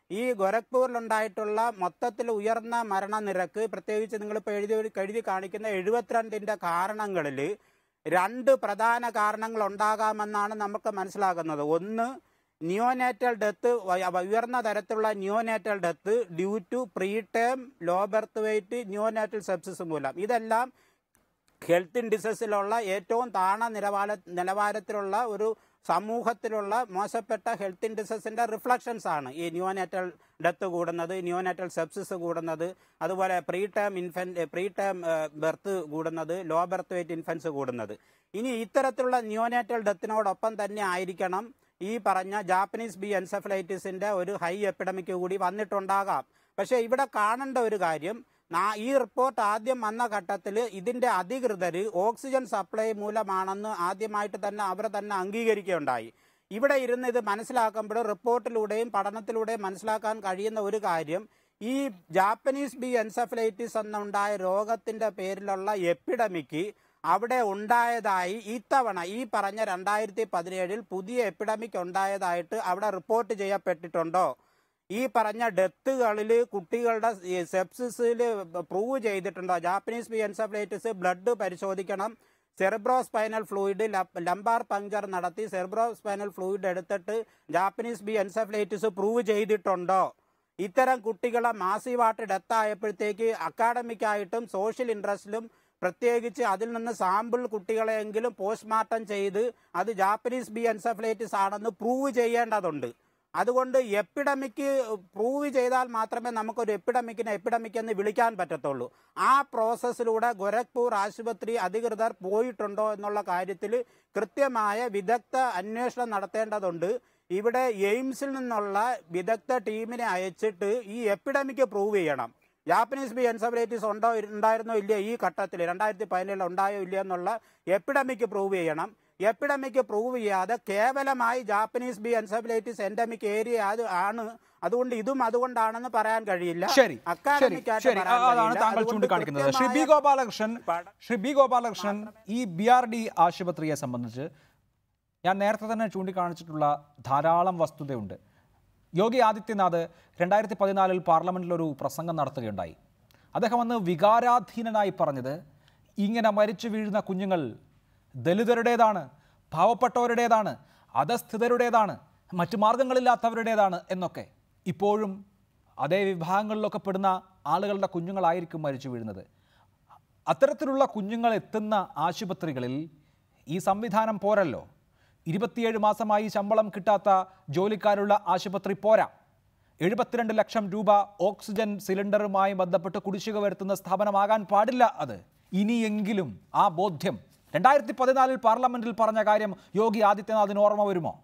ഈ ഗോരഖ്പൂരിലുണ്ടായിട്ടുള്ള മൊത്തത്തിൽ ഉയർന്ന മരണനിരക്ക് പ്രത്യേകിച്ച് നിങ്ങളിപ്പോൾ എഴുതി എഴുതി കാണിക്കുന്ന എഴുപത്തിരണ്ടിൻ്റെ കാരണങ്ങളിൽ രണ്ട് പ്രധാന കാരണങ്ങൾ ഉണ്ടാകാമെന്നാണ് നമുക്ക് മനസ്സിലാക്കുന്നത് ഒന്ന് നിയോനാറ്റൽ ഡെത്ത് ഉയർന്ന തരത്തിലുള്ള neonatal death due to preterm low birth weight neonatal sepsis മൂലം ഇതെല്ലാം ഹെൽത്ത് ഇൻഡിസസിലുള്ള ഏറ്റവും താണ നിലവാര നിലവാരത്തിലുള്ള ഒരു സമൂഹത്തിലുള്ള മോശപ്പെട്ട ഹെൽത്ത് ഇൻഡിസസിന്റെ റിഫ്ലക്ഷൻസ് ആണ് ഈ ന്യൂനാറ്റൽ ഡെത്ത് കൂടുന്നത് ന്യൂനാറ്റൽ സെപ്സിസ് കൂടുന്നത് അതുപോലെ preterm infant preterm birth കൂടുന്നത് ലോ ബർത്ത് വെയിറ്റ് ഇൻഫൻസ് കൂടുന്നത് ഇനി ഇത്തരത്തിലുള്ള ന്യൂനാറ്റൽ ഡെത്തിനോടൊപ്പം തന്നെ ആയിരിക്കണം ഈ പറഞ്ഞ ജാപ്പനീസ് ബി എൻസെഫലൈറ്റിസിന്റെ ഒരു ഹൈ എപ്പിഡമിക് കൂടി വന്നിട്ടുണ്ടാകാം പക്ഷേ ഇവിടെ കാണേണ്ട ഒരു കാര്യം നാ- ഈ റിപ്പോർട്ട് ആദ്യം വന്ന ഘട്ടത്തിൽ ഇതിന്റെ അധികൃതർ ഓക്സിജൻ സപ്ലൈ മൂലമാണെന്ന് ആദ്യമായിട്ട് തന്നെ അവർ തന്നെ അംഗീകരിക്കുകയുണ്ടായി ഇവിടെ ഇരുന്ന് ഇത് മനസ്സിലാക്കുമ്പോൾ റിപ്പോർട്ടിലൂടെയും പഠനത്തിലൂടെയും മനസ്സിലാക്കാൻ കഴിയുന്ന ഒരു കാര്യം ഈ ജാപ്പനീസ് ബി എൻസെഫലൈറ്റിസ് എന്നുണ്ടായ രോഗത്തിന്റെ പേരിലുള്ള എപ്പിഡമിക്ക് അവിടെ ഉണ്ടായതായി ഇത്തവണ ഈ പറഞ്ഞ രണ്ടായിരത്തി പതിനേഴിൽ പുതിയ എപ്പിഡമിക് ഉണ്ടായതായിട്ട് അവിടെ റിപ്പോർട്ട് ചെയ്യപ്പെട്ടിട്ടുണ്ടോ ഈ പറഞ്ഞ ഡെത്തുകളിൽ കുട്ടികളുടെ സെപ്സിസിൽ പ്രൂവ് ചെയ്തിട്ടുണ്ടോ ജാപ്പനീസ് ബി എൻസെഫലൈറ്റിസ് ബ്ലഡ് പരിശോധിക്കണം cerebrospinal fluid lumbar puncture നടത്തി സെറിബ്രോ സ്പൈനൽ ഫ്ലൂയിഡ് എടുത്തിട്ട് ജാപ്പനീസ് ബി എൻസെഫലൈറ്റിസ് പ്രൂവ് ചെയ്തിട്ടുണ്ടോ ഇത്തരം കുട്ടികളെ മാസീവായിട്ട് ഡെത്ത് ആയപ്പോഴത്തേക്ക് അക്കാഡമിക്കായിട്ടും സോഷ്യൽ ഇൻട്രസ്റ്റിലും പ്രത്യേകിച്ച് അതിൽ നിന്ന് സാമ്പിൾ കുട്ടികളെയെങ്കിലും പോസ്റ്റ്മോർട്ടം ചെയ്ത് അത് ജാപ്പനീസ് ബി എൻസെഫലൈറ്റിസ് ആണെന്ന് പ്രൂവ് ചെയ്യേണ്ടതുണ്ട് അതുകൊണ്ട് എപ്പിഡമിക്ക് പ്രൂവ് ചെയ്താൽ മാത്രമേ നമുക്കൊരു എപ്പിഡമിക്കിനെ എപ്പിഡമിക് എന്ന് വിളിക്കാൻ പറ്റത്തുള്ളൂ ആ പ്രോസസ്സിലൂടെ ഗോരഖ്പൂർ ആശുപത്രി അധികൃതർ പോയിട്ടുണ്ടോ എന്നുള്ള കാര്യത്തിൽ കൃത്യമായ വിദഗ്ധ അന്വേഷണം നടത്തേണ്ടതുണ്ട് ഇവിടെ എയിംസിൽ നിന്നുള്ള വിദഗ്ധ ടീമിനെ അയച്ചിട്ട് ഈ എപ്പിഡമിക് പ്രൂവ് ചെയ്യണം ജാപ്പനീസ് ബി എൻസെഫലൈറ്റിസ് ഉണ്ടോ ഉണ്ടായിരുന്നോ ഇല്ലയോ ഈ ഘട്ടത്തിൽ രണ്ടായിരത്തി പതിനേഴിൽ ഉണ്ടായോ ഇല്ലയോ എന്നുള്ള എപ്പിഡമിക് പ്രൂവ് ചെയ്യണം എപ്പിഡമിക് പ്രൂവ് ചെയ്യാതെ കേവലമായി Japanese B encephalitis endemic area അത് ആണ് അതുകൊണ്ട് ഇതും അതുകൊണ്ടാണെന്ന് പറയാൻ കഴിയില്ല ശരി ശരി Academic ആയിട്ട് ശരി പറയാൻ അതാണ് കഴിയില്ല. താങ്കൾ അതുകൊണ്ട് ചൂണ്ടിക്കാണിക്കുന്നത് ശ്രീ ബി കൃത്യമായ ഗോപാലകൃഷ്ണൻ പഠ- ശ്രീ ബി ഗോപാലകൃഷ്ണൻ ഈ ബി ആർ ഡി ആശുപത്രിയെ സംബന്ധിച്ച് ഞാൻ നേരത്തെ തന്നെ ചൂണ്ടിക്കാണിച്ചിട്ടുള്ള ധാരാളം വസ്തുതയുണ്ട് യോഗി ആദിത്യനാഥ് രണ്ടായിരത്തി പതിനാലിൽ പാർലമെന്റിൽ ഒരു പ്രസംഗം നടത്തുകയുണ്ടായി അദ്ദേഹം അന്ന് വികാരാധീനനായി പറഞ്ഞത് ഇങ്ങനെ മരിച്ചു വീഴുന്ന കുഞ്ഞുങ്ങൾ ദലിതരുടേതാണ് പാവപ്പെട്ടവരുടേതാണ് അധസ്ഥിതരുടേതാണ് മറ്റു മാർഗങ്ങളില്ലാത്തവരുടേതാണ് എന്നൊക്കെ ഇപ്പോഴും അതേ വിഭാഗങ്ങളിലൊക്കെ പെടുന്ന ആളുകളുടെ കുഞ്ഞുങ്ങളായിരിക്കും മരിച്ചു വീഴുന്നത് അത്തരത്തിലുള്ള കുഞ്ഞുങ്ങൾ എത്തുന്ന ആശുപത്രികളിൽ ഈ സംവിധാനം പോരല്ലോ ഇരുപത്തിയേഴ് മാസമായി ശമ്പളം കിട്ടാത്ത ജോലിക്കാരുള്ള ആശുപത്രി പോരാ എഴുപത്തിരണ്ട് ലക്ഷം രൂപ ഓക്സിജൻ സിലിണ്ടറുമായി ബന്ധപ്പെട്ട് കുടിശ്ശിക വരുത്തുന്ന സ്ഥാപനമാകാൻ പാടില്ല അത് ഇനിയെങ്കിലും ആ ബോധ്യം രണ്ടായിരത്തി പതിനാലിൽ പാർലമെന്റിൽ പറഞ്ഞ കാര്യം യോഗി ആദിത്യനാഥിന് ഓർമ്മ വരുമോ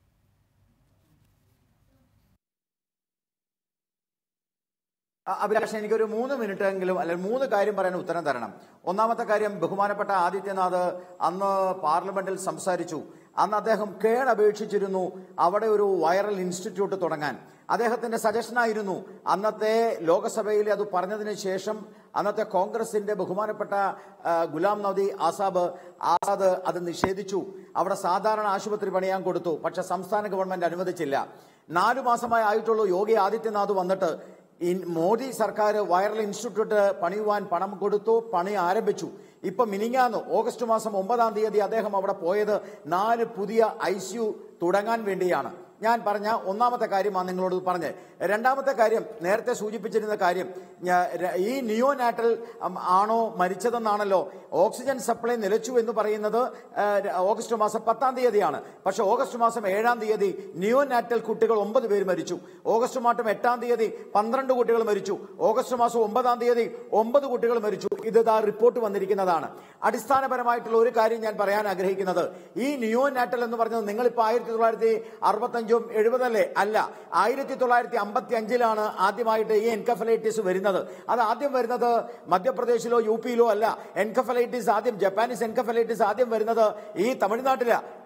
അ- അഭിലാഷ് എനിക്കൊരു മൂന്ന് മിനിറ്റ് എങ്കിലും അല്ലെങ്കിൽ മൂന്ന് കാര്യം പറയാൻ ഉത്തരം തരണം ഒന്നാമത്തെ കാര്യം ബഹുമാനപ്പെട്ട ആദിത്യനാഥ് അന്ന് പാർലമെന്റിൽ സംസാരിച്ചു അന്ന് അദ്ദേഹം കേണപേക്ഷിച്ചിരുന്നു അവിടെ ഒരു വൈറൽ ഇൻസ്റ്റിറ്റ്യൂട്ട് തുടങ്ങാൻ അദ്ദേഹത്തിന്റെ സജഷനായിരുന്നു അന്നത്തെ ലോകസഭയിൽ അത് പറഞ്ഞതിന് ശേഷം അന്നത്തെ കോൺഗ്രസിന്റെ ബഹുമാനപ്പെട്ട ആ, ഗുലാം നബി ആസാബ് ആസാദ് അത് നിഷേധിച്ചു അവിടെ സാധാരണ ആശുപത്രി പണിയാൻ കൊടുത്തു പക്ഷെ സംസ്ഥാന ഗവൺമെന്റ് അനുവദിച്ചില്ല നാലു മാസമായി ആയിട്ടുള്ളൂ യോഗി ആദിത്യനാഥ് വന്നിട്ട് ഇൻ- മോദി സർക്കാർ വൈറൽ ഇൻസ്റ്റിറ്റ്യൂട്ട് പണിയുവാൻ പണം കൊടുത്തു പണി ആരംഭിച്ചു ഇപ്പൊ മിനിങ്ങാന്ന് ഓഗസ്റ്റ് മാസം ഒമ്പതാം തീയതി അദ്ദേഹം അവിടെ പോയത് നാല് പുതിയ ഐ തുടങ്ങാൻ വേണ്ടിയാണ് ഞാൻ പറഞ്ഞ ഒന്നാമത്തെ കാര്യമാണ് നിങ്ങളോട് പറഞ്ഞ് രണ്ടാമത്തെ കാര്യം നേരത്തെ സൂചിപ്പിച്ചിരുന്ന കാര്യം ഞാ- ര- ഈ നിയോനാറ്റൽ ഉം, ആണോ മരിച്ചതെന്നാണല്ലോ ഓക്സിജൻ സപ്ലൈ നിലച്ചു എന്ന് പറയുന്നത് ആ, ര- ഓഗസ്റ്റ് മാസം പത്താം തീയതിയാണ് പക്ഷെ ഓഗസ്റ്റ് മാസം ഏഴാം തീയതി നിയോനാറ്റൽ കുട്ടികൾ ഒമ്പത് പേര് മരിച്ചു ഓഗസ്റ്റ് മാസം എട്ടാം തീയതി പന്ത്രണ്ട് കുട്ടികൾ മരിച്ചു ഓഗസ്റ്റ് മാസം ഒമ്പതാം തീയതി ഒമ്പത് കുട്ടികൾ മരിച്ചു ഇത് ദാ റിപ്പോർട്ട് വന്നിരിക്കുന്നതാണ് അടിസ്ഥാനപരമായിട്ടുള്ള ഒരു കാര്യം ഞാൻ പറയാൻ ആഗ്രഹിക്കുന്നത് ഈ നിയോനാറ്റൽ എന്ന് പറഞ്ഞത് നിങ്ങളിപ്പോൾ ആയിരത്തി തൊള്ളായിരത്തി അറുപത്തഞ്ചും എഴുപതല്ലേ അല്ല ആയിരത്തി തൊള്ളായിരത്തി അമ്പത്തി അഞ്ചിലാണ് ആദ്യമായിട്ട് ഈ എൻകഫലൈറ്റിസ് വരുന്നത് അത് ആദ്യം വരുന്നത് മധ്യപ്രദേശിലോ യു പിയിലോ അല്ല എൻകഫലൈറ്റിസ് ആദ്യം ജപ്പാനീസ് എൻകഫലൈറ്റിസ് ആദ്യം വരുന്നത് ഈ തമിഴ്നാട്ടിലാണ്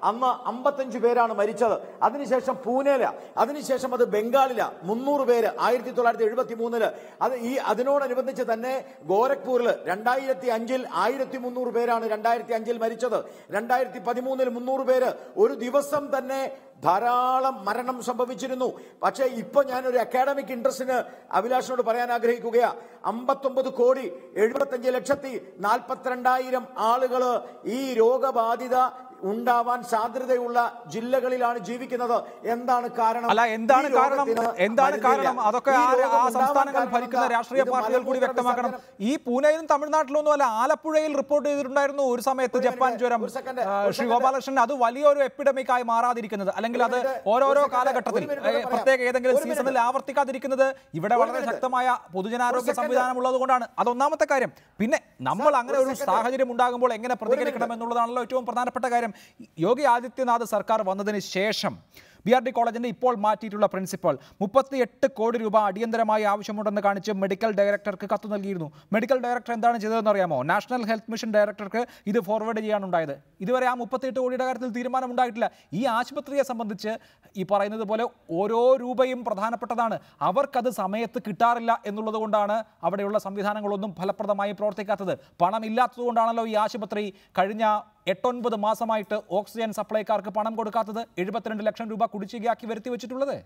അന്ന് അമ്പത്തഞ്ച് പേരാണ് മരിച്ചത് അതിനുശേഷം പൂനെയില അതിനുശേഷം അത് ബംഗാളില മുന്നൂറ് പേര് ആയിരത്തി തൊള്ളായിരത്തി എഴുപത്തി മൂന്നില് അത് ഈ അതിനോടനുബന്ധിച്ച് തന്നെ ഗോരഖ്പൂരിൽ രണ്ടായിരത്തി അഞ്ചിൽ ആയിരത്തി മുന്നൂറ് പേരാണ് രണ്ടായിരത്തി അഞ്ചിൽ മരിച്ചത് രണ്ടായിരത്തി പതിമൂന്നിൽ മുന്നൂറ് പേര് ഒരു ദിവസം തന്നെ ധാരാളം മരണം സംഭവിച്ചിരുന്നു പക്ഷേ ഇപ്പൊ ഞാനൊരു അക്കാഡമിക് ഇൻട്രസ്റ്റിന് അഭിലാഷിനോട് പറയാൻ ആഗ്രഹിക്കുകയാ അമ്പത്തൊമ്പത് കോടി എഴുപത്തഞ്ച് ലക്ഷത്തി നാൽപ്പത്തിരണ്ടായിരം ആളുകള് ഈ രോഗബാധിത ഉണ്ടാവാൻ സാധ്യതയുള്ള ജില്ലകളിലാണ് ജീവിക്കുന്നത് എന്താണ് കാരണം അല്ല എന്താണ് ഈ കാരണം രോഗത്തിന് എന്താണ് മരുന്നില്ല. കാരണം അതൊക്കെ ഈ ആ രോഗം ആ ഉണ്ടാവാൻ സംസ്ഥാനങ്ങൾ കാരണം ഭരിക്കുന്ന എന്താ? രാഷ്ട്രീയ ഇത് പാർട്ടികൾ കൂടി മലമൂത്ര വ്യക്തമാക്കണം വിസർജനം. ഈ പൂനെയിലും തമിഴ്നാട്ടിലൊന്നും അല്ല ആലപ്പുഴയിൽ റിപ്പോർട്ട് ചെയ്തിട്ടുണ്ടായിരുന്നു ഒരു സമയത്ത് ഒരു ജപ്പാൻ minute, ജ്വരം ഒരു second, ആ, ഒരു ശ്രീ second. ഗോപാലകൃഷ്ണൻ അത് വലിയൊരു എപ്പിഡമിക് ആയി മാറാതിരിക്കുന്നത് അല്ലെങ്കിൽ ഒരു അത് minute, ഓരോരോ ഒരു second, കാലഘട്ടത്തിൽ ഒരു minute ഏ, പറയാം. പ്രത്യേക ഏതെങ്കിലും ഒരു സീസണിൽ minute. ആവർത്തിക്കാതിരിക്കുന്നത് ഇവിടെ ഒരു വളരെ minute. ശക്തമായ പൊതുജനാരോഗ്യ second. സംവിധാനം ഉള്ളത് കൊണ്ടാണ് അതൊന്നാമത്തെ കാര്യം പിന്നെ നമ്മൾ Sir, അങ്ങനെ ഒരു ഒരു second. സാഹചര്യം ഉണ്ടാകുമ്പോൾ എങ്ങനെ പ്രതികരിക്കണം minute. എന്നുള്ളതാണല്ലോ ഏറ്റവും പ്രധാനപ്പെട്ട കാര്യം യോഗി ആദിത്യനാഥ് സർക്കാർ വന്നതിന് ശേഷം ബി ആർ ഡി കോളേജിന്റെ ഇപ്പോൾ മാറ്റിയിട്ടുള്ള പ്രിൻസിപ്പൽ മുപ്പത്തിയെട്ട് കോടി രൂപ അടിയന്തരമായി ആവശ്യമുണ്ടെന്ന് കാണിച്ച് മെഡിക്കൽ ഡയറക്ടർക്ക് കത്ത് നൽകിയിരുന്നു മെഡിക്കൽ ഡയറക്ടർ എന്താണ് ചെയ്തതെന്ന് അറിയാമോ നാഷണൽ ഹെൽത്ത് മിഷൻ ഡയറക്ടർക്ക് ഇത് ഫോർവേഡ് ചെയ്യാനുണ്ടായത് ഇതുവരെ ആ മുപ്പത്തിയെട്ട് കോടിയുടെ കാര്യത്തിൽ തീരുമാനം ഉണ്ടായിട്ടില്ല ഈ ആശുപത്രിയെ സംബന്ധിച്ച് ഈ പറയുന്നത് പോലെ ഓരോ രൂപയും പ്രധാനപ്പെട്ടതാണ് അവർക്കത് സമയത്ത് കിട്ടാറില്ല എന്നുള്ളത് കൊണ്ടാണ് അവിടെയുള്ള സംവിധാനങ്ങളൊന്നും ഫലപ്രദമായി പ്രവർത്തിക്കാത്തത് പണമില്ലാത്തത് കൊണ്ടാണല്ലോ ഈ ആശുപത്രി കഴിഞ്ഞ എട്ടൊൻപത് മാസമായിട്ട് ഓക്സിജൻ സപ്ലൈക്കാർക്ക് പണം കൊടുക്കാത്തത് എഴുപത്തിരണ്ട് ലക്ഷം രൂപ കുടിശ്ശികയാക്കി വരുത്തി വെച്ചിട്ടുള്ളത്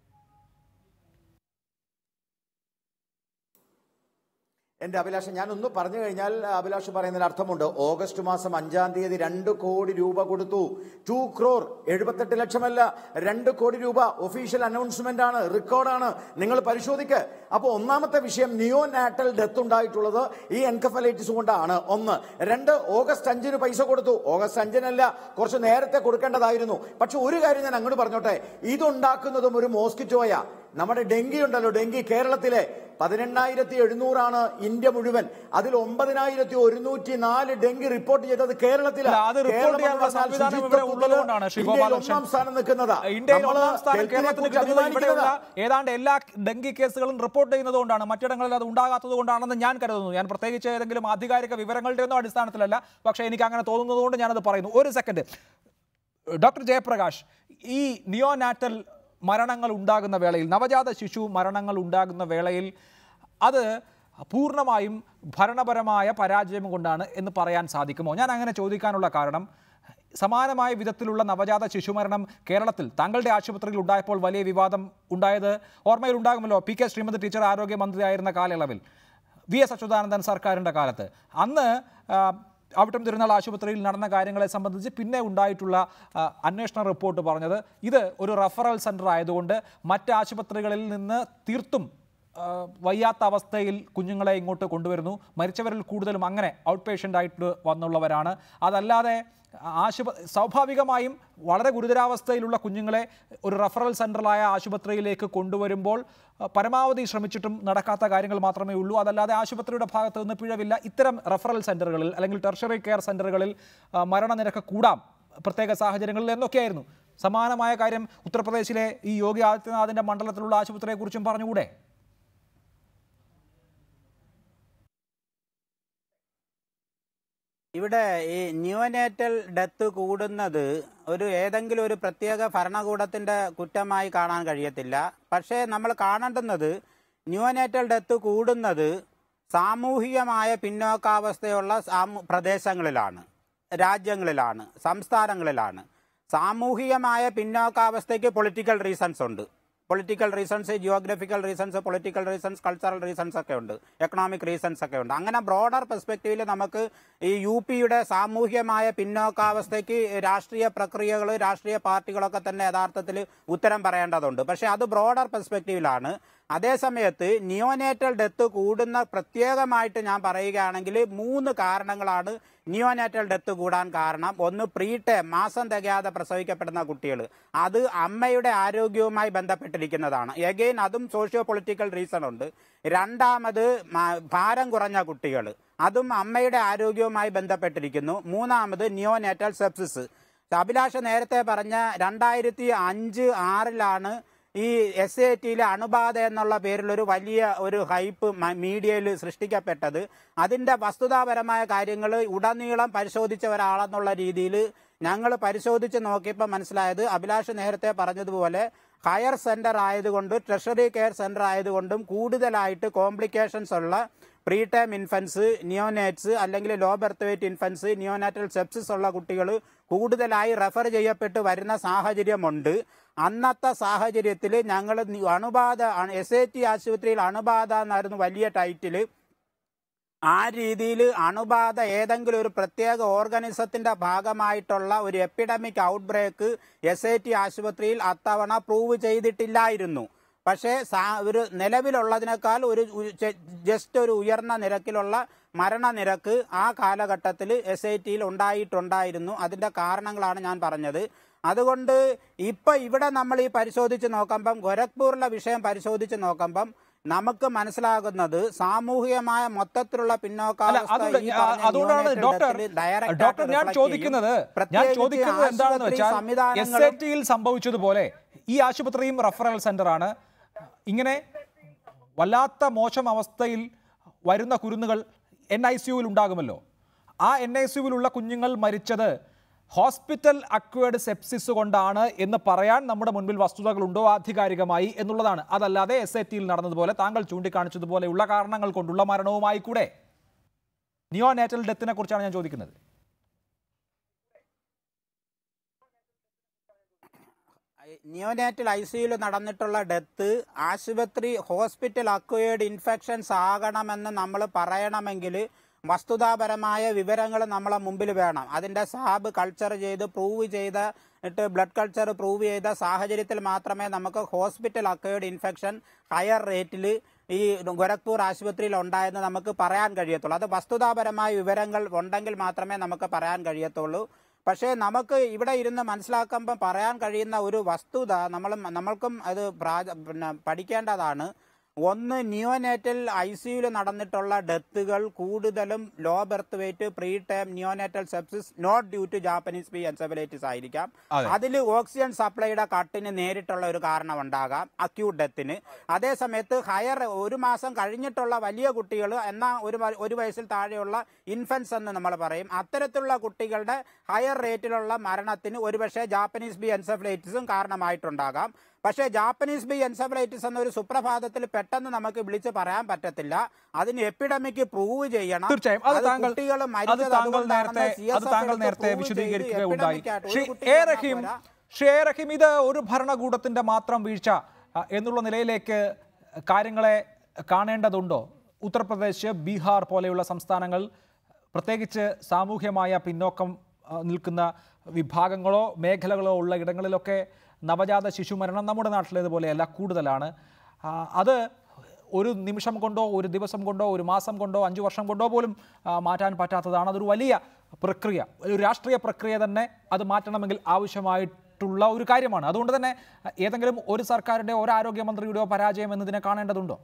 എന്റെ അഭിലാഷം ഞാൻ ഒന്ന് പറഞ്ഞു കഴിഞ്ഞാൽ അഭിലാഷ് പറയുന്നതിന് അർത്ഥമുണ്ട് ഓഗസ്റ്റ് മാസം അഞ്ചാം തീയതി രണ്ട് കോടി രൂപ കൊടുത്തു ടു ക്രോർ എഴുപത്തെട്ട് ലക്ഷമല്ല രണ്ട് കോടി രൂപ ഒഫീഷ്യൽ അനൗൺസ്മെന്റ് ആണ് റെക്കോർഡാണ് നിങ്ങൾ പരിശോധിക്ക് അപ്പോൾ ഒന്നാമത്തെ വിഷയം നിയോ നാറ്റൽ ഡെത്ത് ഉണ്ടായിട്ടുള്ളത് ഈ എൻകഫലൈറ്റിസ് കൊണ്ടാണ് ഒന്ന് രണ്ട് ഓഗസ്റ്റ് അഞ്ചിന് പൈസ കൊടുത്തു ഓഗസ്റ്റ് അഞ്ചിനല്ല കുറച്ച് നേരത്തെ കൊടുക്കേണ്ടതായിരുന്നു പക്ഷെ ഒരു കാര്യം ഞാൻ അങ്ങോട്ട് പറഞ്ഞോട്ടെ ഇതുണ്ടാക്കുന്നതും ഒരു മോസ്കിറ്റോയാ നമ്മുടെ ഡെങ്കി ഉണ്ടല്ലോ ഡെങ്കി കേരളത്തിലെ പതിനെണ്ണായിരത്തി എഴുന്നൂറാണ് ഇന്ത്യ മുഴുവൻ അതിൽ ഒമ്പതിനായിരത്തി ഒരുന്നൂറ്റി നാല് ഡെങ്കി റിപ്പോർട്ട് ചെയ്തത് കേരളത്തിലാണ് അല്ല, അത് report ചെയ്യാനുള്ള സംവിധാനം ഇവിടെ ഉള്ളതുകൊണ്ടാണ് ശ്രീ ഗോപാലകൃഷ്ണൻ. ഒന്നാം സ്ഥാനം നിൽക്കുന്നത് ഇന്ത്യയിൽ നമ്മള് ഒന്നാം സ്ഥാനം ഹെൽത്തിനെ കേരളത്തിന് കുറിച്ച് കിട്ടുന്നത് ഇവിടെയുള്ള അഭിമാനിക്കുന്നതാ. ഏതാണ്ട് എല്ലാ ഡെങ്കി കേസുകളും റിപ്പോർട്ട് ചെയ്യുന്നത് കൊണ്ടാണ് മറ്റിടങ്ങളിൽ അത് ഉണ്ടാകാത്തത് കൊണ്ടാണെന്ന് ഞാൻ കരുതുന്നു ഞാൻ പ്രത്യേകിച്ച് ഏതെങ്കിലും ആധികാരിക വിവരങ്ങളുടെ ഒന്നും അടിസ്ഥാനത്തിലല്ല പക്ഷേ എനിക്ക് അങ്ങനെ തോന്നുന്നത് കൊണ്ട് ഞാനത് പറയുന്നു ഒരു സെക്കൻഡ് ഡോക്ടർ ജയപ്രകാശ് ഈ നിയോനാറ്റൽ മരണങ്ങൾ ഉണ്ടാകുന്ന വേളയിൽ നവജാത ശിശു മരണങ്ങൾ ഉണ്ടാകുന്ന വേളയിൽ അത് പൂർണ്ണമായും ഭരണപരമായ പരാജയം കൊണ്ടാണ് എന്ന് പറയാൻ സാധിക്കുമോ ഞാൻ അങ്ങനെ ചോദിക്കാനുള്ള കാരണം സമാനമായ വിധത്തിലുള്ള നവജാത ശിശുമരണം കേരളത്തിൽ താങ്കളുടെ ആശുപത്രിയിൽ ഉണ്ടായപ്പോൾ വലിയ വിവാദം ഉണ്ടായത് ഓർമ്മയിൽ ഉണ്ടാകുമല്ലോ പി കെ ശ്രീമതി ടീച്ചർ ആരോഗ്യമന്ത്രിയായിരുന്ന കാലയളവിൽ വി എസ് അച്യുതാനന്ദൻ സർക്കാരിൻ്റെ കാലത്ത് അന്ന് ആ, അവിട്ടം തിരുനാൾ ആശുപത്രിയിൽ നടന്ന കാര്യങ്ങളെ സംബന്ധിച്ച് പിന്നെ ഉണ്ടായിട്ടുള്ള ആ, അന്വേഷണ റിപ്പോർട്ട് പറഞ്ഞത് ഇത് ഒരു റഫറൽ സെൻറ്റർ ആയതുകൊണ്ട് മറ്റ് ആശുപത്രികളിൽ നിന്ന് തീർത്തും ആ, വയ്യാത്ത അവസ്ഥയിൽ കുഞ്ഞുങ്ങളെ ഇങ്ങോട്ട് കൊണ്ടുവരുന്നു മരിച്ചവരിൽ കൂടുതലും അങ്ങനെ ഔട്ട് പേഷ്യൻ്റ് ആയിട്ട് വന്നുള്ളവരാണ് അതല്ലാതെ ആശുപ സ്വാഭാവികമായും വളരെ ഗുരുതരാവസ്ഥയിലുള്ള കുഞ്ഞുങ്ങളെ ഒരു റഫറൽ സെൻറ്ററിലായ ആശുപത്രിയിലേക്ക് കൊണ്ടുവരുമ്പോൾ ആ, പരമാവധി ശ്രമിച്ചിട്ടും നടക്കാത്ത കാര്യങ്ങൾ മാത്രമേ ഉള്ളൂ അതല്ലാതെ ആശുപത്രിയുടെ ഭാഗത്ത് നിന്ന് പിഴവില്ല ഇത്തരം റഫറൽ സെൻറ്ററുകളിൽ അല്ലെങ്കിൽ ടെർഷറി കെയർ സെൻറ്ററുകളിൽ ആ, മരണനിരക്ക് കൂടാം പ്രത്യേക സാഹചര്യങ്ങളിൽ എന്നൊക്കെയായിരുന്നു സമാനമായ കാര്യം ഉത്തർപ്രദേശിലെ ഈ യോഗി ആദിത്യനാഥിൻ്റെ മണ്ഡലത്തിലുള്ള ആശുപത്രിയെക്കുറിച്ചും പറഞ്ഞുകൂടെ ഇവിടെ ഈ ന്യൂനേറ്റൽ ഡെത്ത് കൂടുന്നത് ഒരു ഏതെങ്കിലും ഒരു പ്രത്യേക ഭരണകൂടത്തിന്റെ കുറ്റമായി കാണാൻ കഴിയത്തില്ല പക്ഷേ നമ്മൾ കാണേണ്ടുന്നത് ന്യൂനേറ്റൽ ഡെത്ത് കൂടുന്നത് സാമൂഹികമായ പിന്നോക്കാവസ്ഥയുള്ള സാമൂ പ്രദേശങ്ങളിലാണ് രാജ്യങ്ങളിലാണ് സംസ്ഥാനങ്ങളിലാണ് സാമൂഹികമായ പിന്നോക്കാവസ്ഥയ്ക്ക് പൊളിറ്റിക്കൽ റീസൺസ് ഉണ്ട് political reasons geographical reasons political reasons cultural reasons ഒക്കെ ഉണ്ട് എക്കണോമിക് റീസൺസ് ഒക്കെ ഉണ്ട് അങ്ങനെ ബ്രോഡർ പെർസ്പെക്റ്റീവിൽ നമുക്ക് ഈ യു പിയുടെ സാമൂഹ്യമായ പിന്നോക്കാവസ്ഥയ്ക്ക് രാഷ്ട്രീയ പ്രക്രിയകൾ രാഷ്ട്രീയ പാർട്ടികളൊക്കെ തന്നെ യഥാർത്ഥത്തിൽ ഉത്തരം പറയേണ്ടതുണ്ട് പക്ഷേ അത് ബ്രോഡർ പെർസ്പെക്റ്റീവിലാണ് അതേസമയത്ത് നിയോനേറ്റൽ ഡെത്ത് കൂടുന്ന പ്രത്യേകമായിട്ട് ഞാൻ പറയുകയാണെങ്കിൽ മൂന്ന് കാരണങ്ങളാണ് നിയോനാറ്റൽ ഡെത്ത് കൂടാൻ കാരണം ഒന്ന് പ്രീടേം മാസം തികയാതെ പ്രസവിക്കപ്പെടുന്ന കുട്ടികൾ അത് അമ്മയുടെ ആരോഗ്യവുമായി ബന്ധപ്പെട്ടിരിക്കുന്നതാണ് എഗെയിൻ അതും സോഷ്യോ പൊളിറ്റിക്കൽ റീസൺ ഉണ്ട് രണ്ടാമത് മ- ഭാരം കുറഞ്ഞ കുട്ടികൾ അതും അമ്മയുടെ ആരോഗ്യവുമായി ബന്ധപ്പെട്ടിരിക്കുന്നു മൂന്നാമത് നിയോനാറ്റൽ സെപ്സിസ് അഭിലാഷ നേരത്തെ പറഞ്ഞ രണ്ടായിരത്തി അഞ്ച് ആറിലാണ് ഈ എസ് എ ടിയിലെ അണുബാധ എന്നുള്ള പേരിൽ ഒരു വലിയ ഒരു ഹൈപ്പ് മീഡിയയിൽ സൃഷ്ടിക്കപ്പെട്ടത് അതിന്റെ വസ്തുതാപരമായ കാര്യങ്ങൾ ഉടനീളം പരിശോധിച്ച ഒരാളെന്നുള്ള രീതിയിൽ ഞങ്ങൾ പരിശോധിച്ച് നോക്കിയപ്പോൾ മനസ്സിലായത് അഭിലാഷ് നേരത്തെ പറഞ്ഞതുപോലെ ഹയർ സെന്റർ ആയതുകൊണ്ട് ട്രഷറി കെയർ സെന്റർ ആയതുകൊണ്ടും കൂടുതലായിട്ട് കോംപ്ലിക്കേഷൻസ് ഉള്ള പ്രീ ടൈം ഇൻഫൻസ് നിയോനേറ്റ്സ് അല്ലെങ്കിൽ low birth weight infants neonatal sepsis ഉള്ള കുട്ടികൾ കൂടുതലായി റെഫർ ചെയ്യപ്പെട്ട് വരുന്ന സാഹചര്യമുണ്ട് അന്നത്തെ സാഹചര്യത്തിൽ ഞങ്ങൾ അണുബാധ എസ് ഐ ടി ആശുപത്രിയിൽ അണുബാധ എന്നായിരുന്നു വലിയ ടൈറ്റിൽ ആ രീതിയിൽ അണുബാധ ഏതെങ്കിലും ഒരു പ്രത്യേക ഓർഗാനിസത്തിന്റെ ഭാഗമായിട്ടുള്ള ഒരു epidemic outbreak S I T ആശുപത്രിയിൽ അത്തവണ പ്രൂവ് ചെയ്തിട്ടില്ലായിരുന്നു പക്ഷേ സാ- ഒരു നിലവിലുള്ളതിനേക്കാൾ ഒരു ജസ്റ്റ് ഒരു ഉയർന്ന നിരക്കിലുള്ള മരണനിരക്ക് ആ കാലഘട്ടത്തിൽ എസ് ഐ ടിയിൽ ഉണ്ടായിട്ടുണ്ടായിരുന്നു അതിന്റെ കാരണങ്ങളാണ് ഞാൻ പറഞ്ഞത് അതുകൊണ്ട് ഇപ്പൊ ഇവിടെ നമ്മൾ ഈ പരിശോധിച്ച് നോക്കുമ്പം ഗോരഖ്പൂരിലെ വിഷയം പരിശോധിച്ച് നോക്കുമ്പം നമുക്ക് മനസ്സിലാകുന്നത് സാമൂഹികമായ മൊത്തത്തിലുള്ള അല്ല പിന്നോക്കാവസ്ഥ അതുകൊണ്ട് ഈ ഞാൻ- പറഞ്ഞ അതുകൊണ്ടാണ് neonatal ഡോക്ടർ death ല് direct ആയിട്ട് ഡോക്ടർ ഞാൻ reflect ചോദിക്കുന്നത് ചെയ്യും. ഞാൻ പ്രത്യേകിച്ച് ചോദിക്കുന്നത് എന്താണെന്ന് ആശുപത്രി വെച്ചാൽ എസ് സംവിധാനങ്ങളും എ ടിയിൽ സംഭവിച്ചതുപോലെ ഈ ആശുപത്രിയും റഫറൽ സെന്ററാണ് ഇങ്ങനെ വല്ലാത്ത മോശം അവസ്ഥയിൽ വരുന്ന കുരുന്നുകൾ എൻ ഐ സിയുവിൽ ഉണ്ടാകുമല്ലോ ആ എൻ ഐ സിയുവിലുള്ള കുഞ്ഞുങ്ങൾ മരിച്ചത് ഹോസ്പിറ്റൽ അക്വേർഡ് സെപ്സിസ് കൊണ്ടാണ് എന്ന് പറയാൻ നമ്മുടെ മുൻപിൽ വസ്തുതകളുണ്ടോ ആധികാരികമായി എന്നുള്ളതാണ് അതല്ലാതെ എസ് എ ടിയിൽ നടന്നതുപോലെ താങ്കൾ ചൂണ്ടിക്കാണിച്ചതുപോലെയുള്ള കാരണങ്ങൾ കൊണ്ടുള്ള മരണവുമായി കൂടെ നിയോനാറ്റൽ ഡെത്തിനെ കുറിച്ചാണ് ഞാൻ ചോദിക്കുന്നത് നിയോനാറ്റൽ ഐ സിയിൽ നടന്നിട്ടുള്ള ഡെത്ത് ആശുപത്രി ഹോസ്പിറ്റൽ അക്വയേർഡ് ഇൻഫെക്ഷൻസ് ആകണമെന്ന് നമ്മൾ പറയണമെങ്കിൽ വസ്തുതാപരമായ വിവരങ്ങൾ നമ്മളെ മുമ്പിൽ വേണം അതിൻ്റെ സാബ് കൾച്ചർ ചെയ്ത് പ്രൂവ് ചെയ്തിട്ട് ബ്ലഡ് കൾച്ചർ പ്രൂവ് ചെയ്ത സാഹചര്യത്തിൽ മാത്രമേ നമുക്ക് ഹോസ്പിറ്റൽ അക്വയേർഡ് ഇൻഫെക്ഷൻ ഹയർ റേറ്റിൽ ഈ ഗോരഖ്പൂർ ആശുപത്രിയിൽ ഉണ്ടായെന്ന് നമുക്ക് പറയാൻ കഴിയത്തുള്ളൂ അത് വസ്തുതാപരമായ വിവരങ്ങൾ ഉണ്ടെങ്കിൽ മാത്രമേ നമുക്ക് പറയാൻ കഴിയത്തുള്ളൂ പക്ഷേ നമുക്ക് ഇവിടെ ഇരുന്ന് മനസ്സിലാക്കുമ്പോൾ പറയാൻ കഴിയുന്ന ഒരു വസ്തുത നമ്മൾ നമ്മൾക്കും അത് പ്രാ- പിന്നെ പഠിക്കേണ്ടതാണ് ഒന്ന് നിയോനേറ്റൽ ഐ സിയുയിൽ നടന്നിട്ടുള്ള ഡെത്തുകൾ കൂടുതലും low birth weight preterm neonatal sepsis not due to Japanese B encephalitis ആയിരിക്കാം അതെ. അതിൽ ഓക്സിജൻ സപ്ലൈയുടെ കട്ടിന് നേരിട്ടുള്ള ഒരു കാരണം ഉണ്ടാകാം അക്യൂട്ട് ഡെത്തിന് അതേ സമയത്ത് ഹയർ ഒരു മാസം കഴിഞ്ഞിട്ടുള്ള വലിയ കുട്ടികൾ എന്നാൽ ഒരു വ- ഒരു വയസ്സിൽ താഴെയുള്ള ഇൻഫൻസ് എന്ന് നമ്മൾ പറയും അത്തരത്തിലുള്ള കുട്ടികളുടെ ഹയർ റേറ്റിലുള്ള മരണത്തിന് ഒരുപക്ഷെ ജാപ്പനീസ് ബി എൻസെഫലൈറ്റിസും കാരണമായിട്ടുണ്ടാകാം പക്ഷേ ജാപ്പനീസ് ബി എൻസെഫലൈറ്റിസ് എന്നൊരു സുപ്രഭാതത്തിൽ പെട്ടെന്ന് നമുക്ക് വിളിച്ച് പറയാൻ പറ്റത്തില്ല അതിന് എപ്പിഡമിക് പ്രൂവ് ചെയ്യണം തീർച്ചയായും അത് താങ്കൾ കുട്ടികൾ അത് മരിച്ചത് താങ്കൾ അതുകൊണ്ടാണെന്ന് നേരത്തെ CSF അത് താങ്കൾ എടുത്ത് നേരത്തെ prove ചെയ്ത് വിശദീകരിക്കുകയുണ്ടായി epidemic ആയിട്ട് ഒരു ശ്രീ കുട്ടിക്ക് എ വന്നാൽ റഹീം പോരാ. ശ്രീ എ റഹീം ഇത് ഒരു ഭരണകൂടത്തിന്റെ മാത്രം വീഴ്ച അ, എന്നുള്ള നിലയിലേക്ക് കാര്യങ്ങളെ കാണേണ്ടതുണ്ടോ ഉത്തർപ്രദേശ് ബീഹാർ പോലെയുള്ള സംസ്ഥാനങ്ങൾ പ്രത്യേകിച്ച് സാമൂഹ്യമായ പിന്നോക്കം അ, നിൽക്കുന്ന വിഭാഗങ്ങളോ മേഖലകളോ ഉള്ള ഇടങ്ങളിലൊക്കെ നവജാത ശിശു മരണം നമ്മുടെ നാട്ടിലേതുപോലെയല്ല കൂടുതലാണ് ആ, അത് ഒരു നിമിഷം കൊണ്ടോ ഒരു ദിവസം കൊണ്ടോ ഒരു മാസം കൊണ്ടോ അഞ്ച് വർഷം കൊണ്ടോ പോലും ആ, മാറ്റാൻ പറ്റാത്തതാണ് അതൊരു വലിയ പ്രക്രിയ ഒരു രാഷ്ട്രീയ പ്രക്രിയ തന്നെ അത് മാറ്റണമെങ്കിൽ ആവശ്യമായിട്ടുള്ള ഒരു കാര്യമാണ് അതുകൊണ്ട് തന്നെ ഏതെങ്കിലും ഒരു സർക്കാരിൻ്റെ ഒരു ആരോഗ്യമന്ത്രിയുടെയോ പരാജയം എന്നതിനെ കാണേണ്ടതുണ്ടോ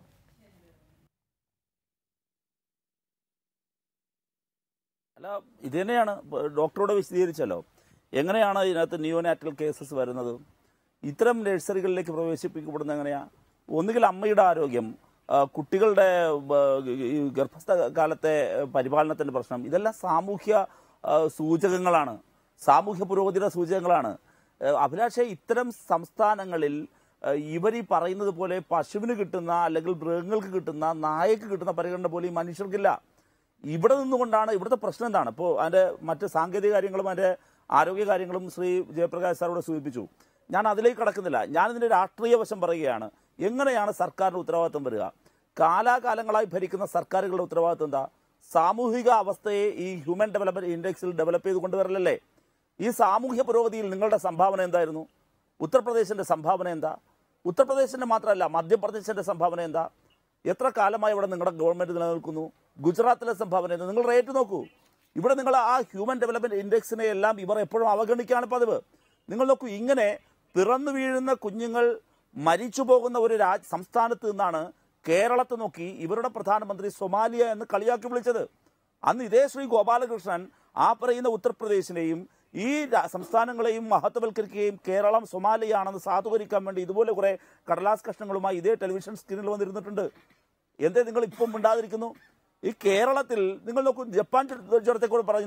അല്ല ഇത് തന്നെയാണ് ഇപ്പൊ ഡോക്ടറോട് വിശദീകരിച്ചല്ലോ എങ്ങനെയാണ് ഇതിനകത്ത് നിയോനാറ്റൽ കേസസ് വരുന്നത് ഇത്തരം നഴ്സറികളിലേക്ക് പ്രവേശിപ്പിക്കപ്പെടുന്നത് എങ്ങനെയാ ഒന്നുകിൽ അമ്മയുടെ ആരോഗ്യം ആ, കുട്ടികളുടെ ആ, ഈ ഗർഭസ്ഥ കാലത്തെ പരിപാലനത്തിന്റെ പ്രശ്നം ഇതെല്ലാം സാമൂഹ്യ ആ, സൂചകങ്ങളാണ് സാമൂഹ്യ പുരോഗതിയുടെ സൂചകങ്ങളാണ് ആ, അഭിലാഷെ ഇത്തരം സംസ്ഥാനങ്ങളിൽ ആ, ഇവർ ഈ പറയുന്നത് പോലെ പശുവിന് കിട്ടുന്ന അല്ലെങ്കിൽ മൃഗങ്ങൾക്ക് കിട്ടുന്ന നായക്ക് കിട്ടുന്ന പരിഗണന പോലെ ഈ മനുഷ്യർക്കില്ല ഇവിടെ നിന്നുകൊണ്ടാണ് ഇവിടുത്തെ പ്രശ്നം എന്താണ് ഇപ്പോൾ അതിന്റെ മറ്റ് സാങ്കേതിക കാര്യങ്ങളും അതിന്റെ ആരോഗ്യ കാര്യങ്ങളും ശ്രീ ജയപ്രകാശ് സാറോട് സൂചിപ്പിച്ചു ഞാൻ അതിലേക്ക് കടക്കുന്നില്ല ഞാൻ ഇതിന്റെ രാഷ്ട്രീയ വശം പറയുകയാണ് എങ്ങനെയാണ് സർക്കാരിന്റെ ഉത്തരവാദിത്വം വരിക കാലാകാലങ്ങളായി ഭരിക്കുന്ന സർക്കാരുകളുടെ ഉത്തരവാദിത്വം എന്താ സാമൂഹിക അവസ്ഥയെ ഈ ഹ്യൂമൻ ഡെവലപ്മെന്റ് ഇൻഡെക്സിൽ ഡെവലപ്പ് ചെയ്ത് കൊണ്ടുവരലല്ലേ ഈ സാമൂഹ്യ പുരോഗതിയിൽ നിങ്ങളുടെ സംഭാവന എന്തായിരുന്നു ഉത്തർപ്രദേശിന്റെ സംഭാവന എന്താ ഉത്തർപ്രദേശിന്റെ മാത്രമല്ല മധ്യപ്രദേശിന്റെ സംഭാവന എന്താ എത്ര കാലമായി ഇവിടെ നിങ്ങളുടെ ഗവൺമെന്റ് നിലനിൽക്കുന്നു ഗുജറാത്തിലെ സംഭാവന എന്താ നിങ്ങൾ റേറ്റ് നോക്കൂ ഇവിടെ നിങ്ങൾ ആ ഹ്യൂമൻ ഡെവലപ്മെന്റ് ഇൻഡെക്സിനെ എല്ലാം ഇവർ എപ്പോഴും അവഗണിക്കുകയാണ് പതിവ് നിങ്ങൾ നോക്കൂ ഇങ്ങനെ പിറന്നു വീഴുന്ന കുഞ്ഞുങ്ങൾ മരിച്ചു പോകുന്ന ഒരു രാജ് സംസ്ഥാനത്ത് നിന്നാണ് കേരളത്തെ നോക്കി ഇവരുടെ പ്രധാനമന്ത്രി സൊമാലിയ എന്ന് കളിയാക്കി വിളിച്ചത് അന്ന് ഇതേ ശ്രീ ഗോപാലകൃഷ്ണൻ ആ പറയുന്ന ഉത്തർപ്രദേശിനെയും ഈ രാ- സംസ്ഥാനങ്ങളെയും മഹത്വവൽക്കരിക്കുകയും കേരളം സൊമാലിയാണെന്ന് സാധൂകരിക്കാൻ വേണ്ടി ഇതുപോലെ കുറെ കടലാസ് കഷ്ണങ്ങളുമായി ഇതേ ടെലിവിഷൻ സ്ക്രീനിൽ വന്നിരുന്നിട്ടുണ്ട് എന്തേ നിങ്ങൾ ഇപ്പം മിണ്ടാതിരിക്കുന്നു ഈ കേരളത്തിൽ നിങ്ങൾ നോക്കൂ ജപ്പാൻ ചുരത്തെ കൂടെ പറയുന്നു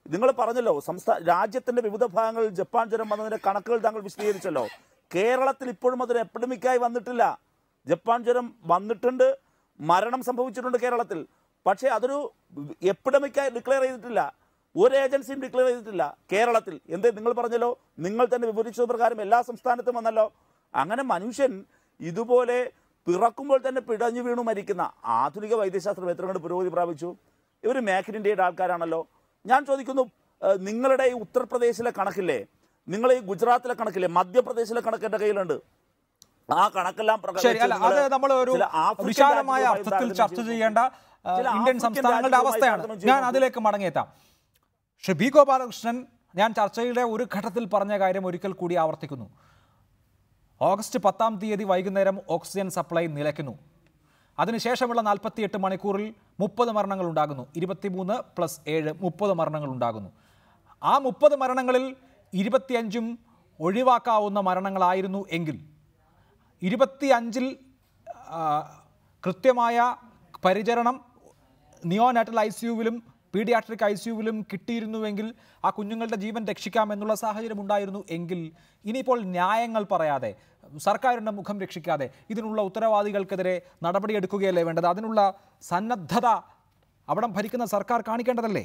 നിങ്ങൾ പറഞ്ഞല്ലോ സംസ്ഥാന രാജ്യത്തിന്റെ വിവിധ ഭാഗങ്ങളിൽ ജപ്പാൻ ജ്വരം വന്നതിന്റെ കണക്കുകൾ താങ്കൾ വിശദീകരിച്ചല്ലോ കേരളത്തിൽ ഇപ്പോഴും അതൊരു എപ്പിഡമിക്കായി വന്നിട്ടില്ല ജപ്പാൻ ജ്വരം വന്നിട്ടുണ്ട് മരണം സംഭവിച്ചിട്ടുണ്ട് കേരളത്തിൽ പക്ഷേ അതൊരു എപ്പിഡമിക്കായി ഡിക്ലെയർ ചെയ്തിട്ടില്ല ഒരു ഏജൻസിയും ഡിക്ലെയർ ചെയ്തിട്ടില്ല കേരളത്തിൽ എന്തേ നിങ്ങൾ പറഞ്ഞല്ലോ നിങ്ങൾ തന്നെ വിവരിച്ചത് പ്രകാരം എല്ലാ സംസ്ഥാനത്തും വന്നല്ലോ അങ്ങനെ മനുഷ്യൻ ഇതുപോലെ പിറക്കുമ്പോൾ തന്നെ പിടഞ്ഞു വീണു മരിക്കുന്ന ആധുനിക വൈദ്യശാസ്ത്രം എത്ര കണ്ട് പുരോഗതി പ്രാപിച്ചു ഇവർ മേക്ക് ഇൻ ഇന്ത്യയുടെ ആൾക്കാരാണല്ലോ ഞാൻ ചോദിക്കുന്നു ഏഹ്, നിങ്ങളുടെ ഈ ഉത്തർപ്രദേശിലെ കണക്കില്ലേ നിങ്ങൾ ഈ ഗുജറാത്തിലെ കണക്കില്ലേ മധ്യപ്രദേശിലെ കണക്ക് എൻ്റെ കയ്യിലുണ്ട് ആ കണക്കെല്ലാം പ്രകാരം ശരി അല്ല അത് നമ്മൾ ഒരു ചില ആഫ്രിക്കൻ വിശാലമായ രാജ്യങ്ങളുമായി അർത്ഥത്തിൽ താരതമ്യം ചർച്ച ചെയ്യുമ്പോൾ- ചെയ്യേണ്ട ആ, ചില ഇന്ത്യൻ ആഫ്രിക്കൻ സംസ്ഥാനങ്ങളുടെ രാജ്യങ്ങളുമായി അവസ്ഥയാണ് താരതമ്യം ഞാൻ ചെയ്യുമ്പോൾ- അതിലേക്ക് മടങ്ങിയെത്താം ശ്രീ ബി ഗോപാലകൃഷ്ണൻ ഞാൻ ചർച്ചയുടെ ഒരു ഘട്ടത്തിൽ പറഞ്ഞ കാര്യം ഒരിക്കൽ കൂടി ആവർത്തിക്കുന്നു ഓഗസ്റ്റ് പത്താം തീയതി വൈകുന്നേരം ഓക്സിജൻ സപ്ലൈ നിലയ്ക്കുന്നു അതിനുശേഷമുള്ള നാൽപ്പത്തിയെട്ട് മണിക്കൂറിൽ മുപ്പത് മരണങ്ങൾ ഉണ്ടാകുന്നു ഇരുപത്തിമൂന്ന് പ്ലസ് ഏഴ് മുപ്പത് മരണങ്ങൾ ഉണ്ടാകുന്നു ആ മുപ്പത് മരണങ്ങളിൽ ഇരുപത്തിയഞ്ചും ഒഴിവാക്കാവുന്ന മരണങ്ങളായിരുന്നു എങ്കിൽ ഇരുപത്തിയഞ്ചിൽ ആ, കൃത്യമായ പരിചരണം നിയോനാറ്റൽ ഐ സിയുവിലും പീഡിയാട്രിക് ഐ സിയുവിലും കിട്ടിയിരുന്നുവെങ്കിൽ ആ കുഞ്ഞുങ്ങളുടെ ജീവൻ രക്ഷിക്കാമെന്നുള്ള സാഹചര്യം ഉണ്ടായിരുന്നു എങ്കിൽ ഇനിയിപ്പോൾ ന്യായങ്ങൾ പറയാതെ സർക്കാരിൻ്റെ മുഖം രക്ഷിക്കാതെ ഇതിനുള്ള ഉത്തരവാദികൾക്കെതിരെ നടപടിയെടുക്കുകയല്ലേ വേണ്ടത് അതിനുള്ള സന്നദ്ധത അവിടം ഭരിക്കുന്ന സർക്കാർ കാണിക്കേണ്ടതല്ലേ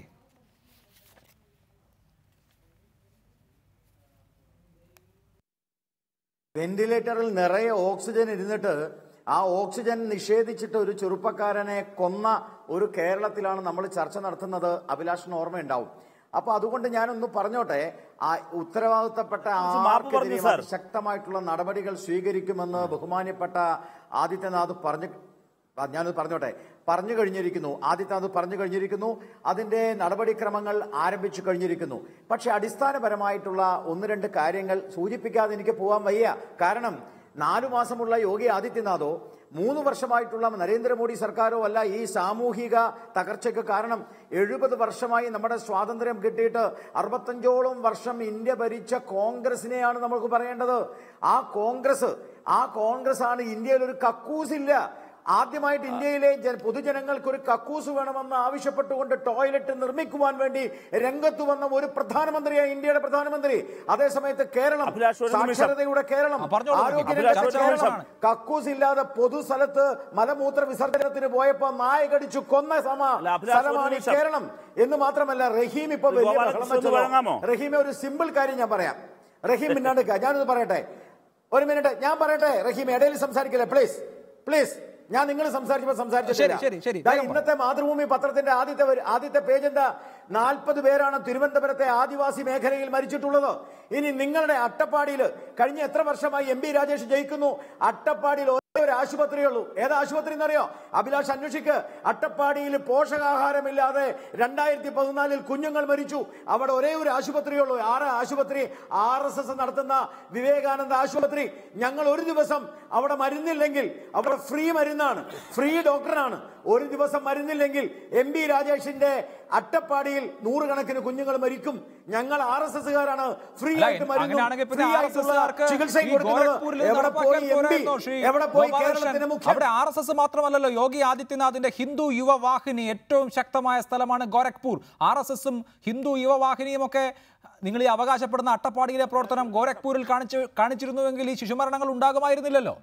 വെന്റിലേറ്ററിൽ നിറയെ ഓക്സിജൻ ഇരുന്നിട്ട് ആ ഓക്സിജൻ നിഷേധിച്ചിട്ട് ഒരു ചെറുപ്പക്കാരനെ കൊന്ന ഒരു കേരളത്തിലാണ് നമ്മൾ ചർച്ച നടത്തുന്നത് അഭിലാഷിന് ഓർമ്മയുണ്ടാവും അപ്പൊ അതുകൊണ്ട് ഞാനൊന്ന് പറഞ്ഞോട്ടെ ആ ഉത്തരവാദിത്തപ്പെട്ട മാപ്പ് പറഞ്ഞു, ആർക്കെതിരെയും സാർ. ശക്തമായിട്ടുള്ള നടപടികൾ സ്വീകരിക്കുമെന്ന് ബഹുമാന്യപ്പെട്ട ആദിത്യനാഥ് പറഞ്ഞു ആ, ഞാനത് പറഞ്ഞോട്ടെ പറഞ്ഞു കഴിഞ്ഞിരിക്കുന്നു ആദിത്യനാഥ് പറഞ്ഞു കഴിഞ്ഞിരിക്കുന്നു അതിന്റെ നടപടിക്രമങ്ങൾ ആരംഭിച്ചു കഴിഞ്ഞിരിക്കുന്നു പക്ഷെ അടിസ്ഥാനപരമായിട്ടുള്ള ഒന്ന് രണ്ട് കാര്യങ്ങൾ സൂചിപ്പിക്കാതെ എനിക്ക് പോകാൻ വയ്യ കാരണം നാലു മാസമുള്ള യോഗി ആദിത്യനാഥോ മൂന്ന് വർഷമായിട്ടുള്ള നരേന്ദ്രമോദി സർക്കാരോ അല്ല ഈ സാമൂഹിക തകർച്ചയ്ക്ക് കാരണം എഴുപത് വർഷമായി നമ്മുടെ സ്വാതന്ത്ര്യം കിട്ടിയിട്ട് അറുപത്തഞ്ചോളം വർഷം ഇന്ത്യ ഭരിച്ച കോൺഗ്രസിനെയാണ് നമുക്ക് പറയേണ്ടത് ആ കോൺഗ്രസ് ആ കോൺഗ്രസ് ആണ് ഇന്ത്യയിൽ ഒരു കക്കൂസില്ല ആദ്യമായിട്ട് ഇന്ത്യയിലെ ജന- പൊതുജനങ്ങൾക്ക് ഒരു കക്കൂസ് വേണമെന്ന് ആവശ്യപ്പെട്ടുകൊണ്ട് ടോയ്ലറ്റ് നിർമ്മിക്കുവാൻ വേണ്ടി രംഗത്ത് വന്ന ഒരു പ്രധാനമന്ത്രിയാണ് ഇന്ത്യയുടെ പ്രധാനമന്ത്രി അതേസമയത്ത് കേരളം അഭിലാഷ് ഒരു നിമിഷം. സാക്ഷരതയുടെ കേരളം ആ, പറഞ്ഞോളൂ. ആരോഗ്യരംഗത്തെ അഭിലാഷ് ഒരു കേരളം നിമിഷം. കക്കൂസ് ഇല്ലാതെ പൊതുസ്ഥലത്ത് മലമൂത്ര വിസർജനത്തിന് പോയപ്പോ നായ കടിച്ചു കൊന്ന സമ അല്ല, അഭിലാഷ് ഒരു സ്ഥലമാണ് ഈ നിമിഷം. കേരളം എന്ന് മാത്രമല്ല റഹീം ഇപ്പൊ ഒരു വലിയ ഗോപാലകൃഷ്ണൻ ബഹളം ഒന്ന് വെച്ചല്ലോ. വഴങ്ങാമോ? റഹീമെ ഒരു സിമ്പിൾ കാര്യം ഞാൻ പറയാം റഹീം മിന്നാണ്ട് ഞാനത് പറയട്ടെ ഒരു മിനിറ്റ് ഞാൻ പറയട്ടെ റഹീം ഇടയിൽ സംസാരിക്കില്ല പ്ലീസ് പ്ലീസ് ഞാൻ നിങ്ങൾ സംസാരിച്ചപ്പോൾ സംസാരിച്ചിട്ടില്ല ശരി, ശരി, ശരി. ദാ വേഗം പറ. ഇന്നത്തെ മാതൃഭൂമി പത്രത്തിന്റെ ആദ്യത്തെ വരി- ആദ്യത്തെ പേജ് എന്താ നാൽപ്പത് പേരാണ് തിരുവനന്തപുരത്തെ ആദിവാസി മേഖലയിൽ മരിച്ചിട്ടുള്ളത് ഇനി നിങ്ങളുടെ അട്ടപ്പാടിയിൽ കഴിഞ്ഞ എത്ര വർഷമായി എം പി രാജേഷ് ജയിക്കുന്നു അട്ടപ്പാടിയിൽ ഒരേ ഒരു ആശുപത്രിയുള്ളൂ ഏത് ആശുപത്രി എന്നറിയോ അഭിലാഷ് അന്വേഷിക്ക് അട്ടപ്പാടിയിൽ പോഷകാഹാരമില്ലാതെ രണ്ടായിരത്തി പതിനാലിൽ കുഞ്ഞുങ്ങൾ മരിച്ചു അവിടെ ഒരേ ഒരു ആശുപത്രിയുള്ളൂ ആറ് ആശുപത്രി ആർ എസ് എസ് നടത്തുന്ന വിവേകാനന്ദ ആശുപത്രി ഞങ്ങൾ ഒരു ദിവസം അവിടെ മരുന്നില്ലെങ്കിൽ അവിടെ ഫ്രീ മരുന്നാണ് ഫ്രീ ഡോക്ടറാണ് ഒരു ദിവസം മരുന്നില്ലെങ്കിൽ എം പി രാജേഷിന്റെ അട്ടപ്പാടിയിൽ നൂറുകണക്കിന് കുഞ്ഞുങ്ങൾ മരിക്കും ഞങ്ങൾ ആർ എസ് എസ്സുകാരാണ് ഫ്രീ അല്ല, ആയിട്ട് മരുന്നും അങ്ങനെയാണെങ്കിൽ പിന്നെ ഫ്രീ ആയിട്ടുള്ള RSSകാർക്ക് ചികിത്സയും ഈ കൊടുക്കുന്നത് ഗോരഖ്പൂരിൽ നിന്ന് എവിടെ പോയി നടപ്പാക്കിയാൽ എം പി പോരായിരുന്നോ ശ്രീ എവിടെ പോയി ഗോപാലകൃഷ്ണൻ? കേരളത്തിന് മുഖ്യ അവിടെ ആർ എസ് എസ് മാത്രമല്ലല്ലോ യോഗി ആദിത്യനാഥിന്റെ ഹിന്ദു യുവവാഹിനി ഏറ്റവും ശക്തമായ സ്ഥലമാണ് ഗോരഖ്പൂർ ആർ എസ് എസും ഹിന്ദു യുവവാഹിനിയും ഒക്കെ നിങ്ങൾ ഈ അവകാശപ്പെടുന്ന അട്ടപ്പാടിയിലെ പ്രവർത്തനം ഗോരഖ്പൂരിൽ കാണിച്ചു കാണിച്ചിരുന്നുവെങ്കിൽ ഈ ശിശുമരണങ്ങൾ ഉണ്ടാകുമായിരുന്നില്ലല്ലോ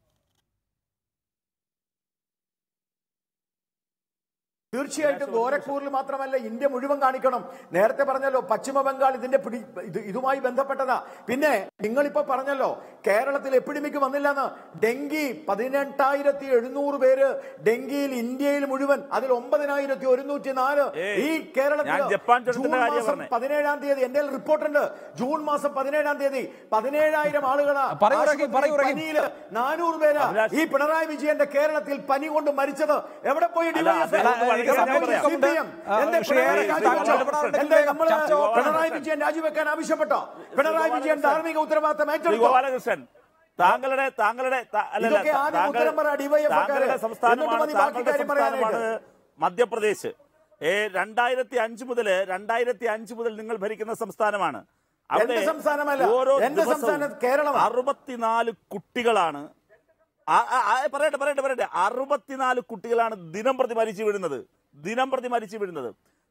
തീർച്ചയായിട്ടും ഗോരഖ്പൂരിൽ മാത്രമല്ല ഇന്ത്യ മുഴുവൻ കാണിക്കണം നേരത്തെ പറഞ്ഞല്ലോ പശ്ചിമ ബംഗാൾ ഇതിന്റെ പിടി ഇത് ഇതുമായി ബന്ധപ്പെട്ടതാ പിന്നെ നിങ്ങളിപ്പോ പറഞ്ഞല്ലോ കേരളത്തിൽ എപ്പിഡമിക് വന്നില്ലെന്ന് ഡെങ്കി പതിനെട്ടായിരത്തി എഴുന്നൂറ് പേര് ഡെങ്കിയിൽ ഇന്ത്യയിൽ മുഴുവൻ അതിൽ ഒമ്പതിനായിരത്തി ഒരുന്നൂറ്റി നാല് ഏയ്, ഈ കേരളത്തിൽ ഞാൻ ജപ്പാൻ ചുരത്തിന്റെ ജൂൺ കാര്യമാ മാസം പറഞ്ഞേ. പതിനേഴാം തീയതി എന്റെ റിപ്പോർട്ടുണ്ട് ജൂൺ മാസം പതിനേഴാം തീയതി പതിനേഴായിരം ആളുകളാ പറയൂ റഹീം, പറയൂ റഹീം. പനിയില് നാനൂറ് പേരാ അഭിലാഷ്. ഈ പിണറായി വിജയന്റെ കേരളത്തിൽ പനി കൊണ്ട് മരിച്ചത് എവിടെ പോയി അല്ല, DYFI? അദ്ദേഹം ഒന്ന് എവിടെ ഞാൻ പോയി പറയാം. CPM? ആ, എന്റെ ശ്രീ പിണറായി ഏറെ രാജിവെച്ചോ? ഇടപെടാറുണ്ടെങ്കിൽ എന്റെ നമ്മള് ചർച്ച പോകാം. പിണറായി വിജയൻ രാജിവെക്കാൻ ആവശ്യപ്പെട്ടോ പിണറായി വിജയൻ ധാർമ്മിക ഉത്തരവാദിത്തം ശ്രീ ഏറ്റെടുത്തോ ഗോപാലകൃഷ്ണൻ താങ്കളുടെ താങ്കളുടെ ത- അല്ലല്ല, ഇതൊക്കെ ആദ്യം താങ്കൾ- ഉത്തരം പറ, DYFI ക്കാരെ. താങ്കളുടെ എന്നിട്ട് സംസ്ഥാനമാണ് മതി ബാക്കി താങ്കളുടെ കാര്യം സംസ്ഥാനമാണ് പറയാനായിട്ട്. മധ്യപ്രദേശ് ഏ രണ്ടായിരത്തി അഞ്ച് മുതൽ രണ്ടായിരത്തി അഞ്ച് മുതൽ നിങ്ങൾ ഭരിക്കുന്ന സംസ്ഥാനമാണ് എന്റെ സംസ്ഥാനമല്ല. എന്റെ സംസ്ഥാനം കേരളമാണ്. അറുപത്തിനാല് കുട്ടികളാണ് ആ- ആ- ആ, പറയട്ടെ പറയട്ടെ പറയട്ടെ അറുപത്തിനാല് കുട്ടികളാണ് ദിനം പ്രതി മരിച്ചു വീഴുന്നത് ദിനം പ്രതി മരിച്ചു വീഴുന്നത്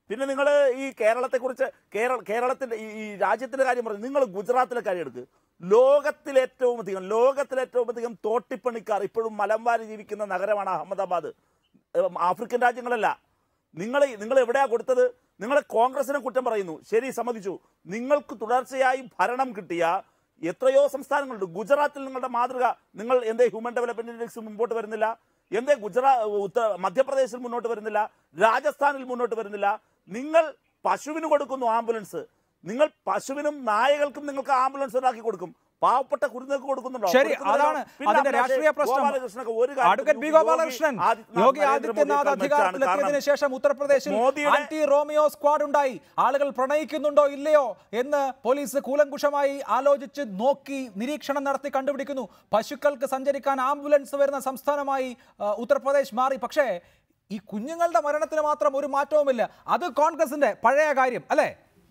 പിന്നെ നിങ്ങൾ ഈ കേരളത്തെക്കുറിച്ച് കേരള കേരളത്തിന്റെ ഈ ഈ രാജ്യത്തിന്റെ കാര്യം പറഞ്ഞു നിങ്ങൾ ഗുജറാത്തിലെ കാര്യം എടുക്ക് ലോകത്തിലെ ഏറ്റവും അധികം ലോകത്തിലെ ഏറ്റവും അധികം തോട്ടിപ്പണിക്കാർ ഇപ്പോഴും മലമ്പാരി ജീവിക്കുന്ന നഗരമാണ് അഹമ്മദാബാദ് ഏഹ് ആഫ്രിക്കൻ രാജ്യങ്ങളല്ല നിങ്ങൾ നിങ്ങൾ എവിടെയാ കൊടുത്തത് നിങ്ങൾ കോൺഗ്രസിനെ കുറ്റം പറയുന്നു ശരി സമ്മതിച്ചു നിങ്ങൾക്ക് തുടർച്ചയായി ഭരണം കിട്ടിയ എത്രയോ സംസ്ഥാനങ്ങളുണ്ട് ഗുജറാത്തിൽ നിങ്ങളുടെ മാതൃക നിങ്ങൾ എന്തേ ഹ്യൂമൻ ഡെവലപ്മെന്റ് ഇൻഡെക്സ് മുമ്പോട്ട് വരുന്നില്ല എന്തേ ഗുജറാത്ത് ഉത്തര മധ്യപ്രദേശിൽ മുന്നോട്ട് വരുന്നില്ല രാജസ്ഥാനിൽ മുന്നോട്ട് വരുന്നില്ല നിങ്ങൾ പശുവിന് കൊടുക്കുന്നു ആംബുലൻസ് നിങ്ങൾ പശുവിനും നായകൾക്കും നിങ്ങൾക്ക് ആംബുലൻസ് ഉണ്ടാക്കി കൊടുക്കും പാവപ്പെട്ട കുരുന്നൊക്കെ കൊടുക്കുന്നുണ്ടോ ശരി കൊടുക്കുന്നില്ലല്ലോ. അതാണ് പിന്നെ അതിന്റെ അഭിലാഷേ, രാഷ്ട്രീയ പ്രശ്നം ഗോപാലകൃഷ്ണനൊക്കെ ഒരു കാര്യത്തിലും അഡ്വക്കേറ്റ് ബി യോഗി ഗോപാലകൃഷ്ണൻ ആദിത്യനാഥ് യോഗി നരേന്ദ്രമോദിയേക്കാൾ ആദിത്യനാഥ് അധികാരത്തിലെത്തിയതിനു മെച്ചാണ്. ശേഷം ഉത്തർപ്രദേശിൽ മോദിയുടെ- ആന്റി റോമിയോ സ്ക്വാഡ് ഉണ്ടായി ആളുകൾ പ്രണയിക്കുന്നുണ്ടോ ഇല്ലയോ എന്ന് പോലീസ് കൂലങ്കുഷമായി ആലോചിച്ച് നോക്കി നിരീക്ഷണം നടത്തി കണ്ടുപിടിക്കുന്നു പശുക്കൾക്ക് സഞ്ചരിക്കാൻ ആംബുലൻസ് വരുന്ന സംസ്ഥാനമായി ആ, ഉത്തർപ്രദേശ് മാറി പക്ഷേ ഈ കുഞ്ഞുങ്ങളുടെ മരണത്തിന് മാത്രം ഒരു മാറ്റവുമില്ല അത് കോൺഗ്രസിന്റെ പഴയ കാര്യം അല്ലേ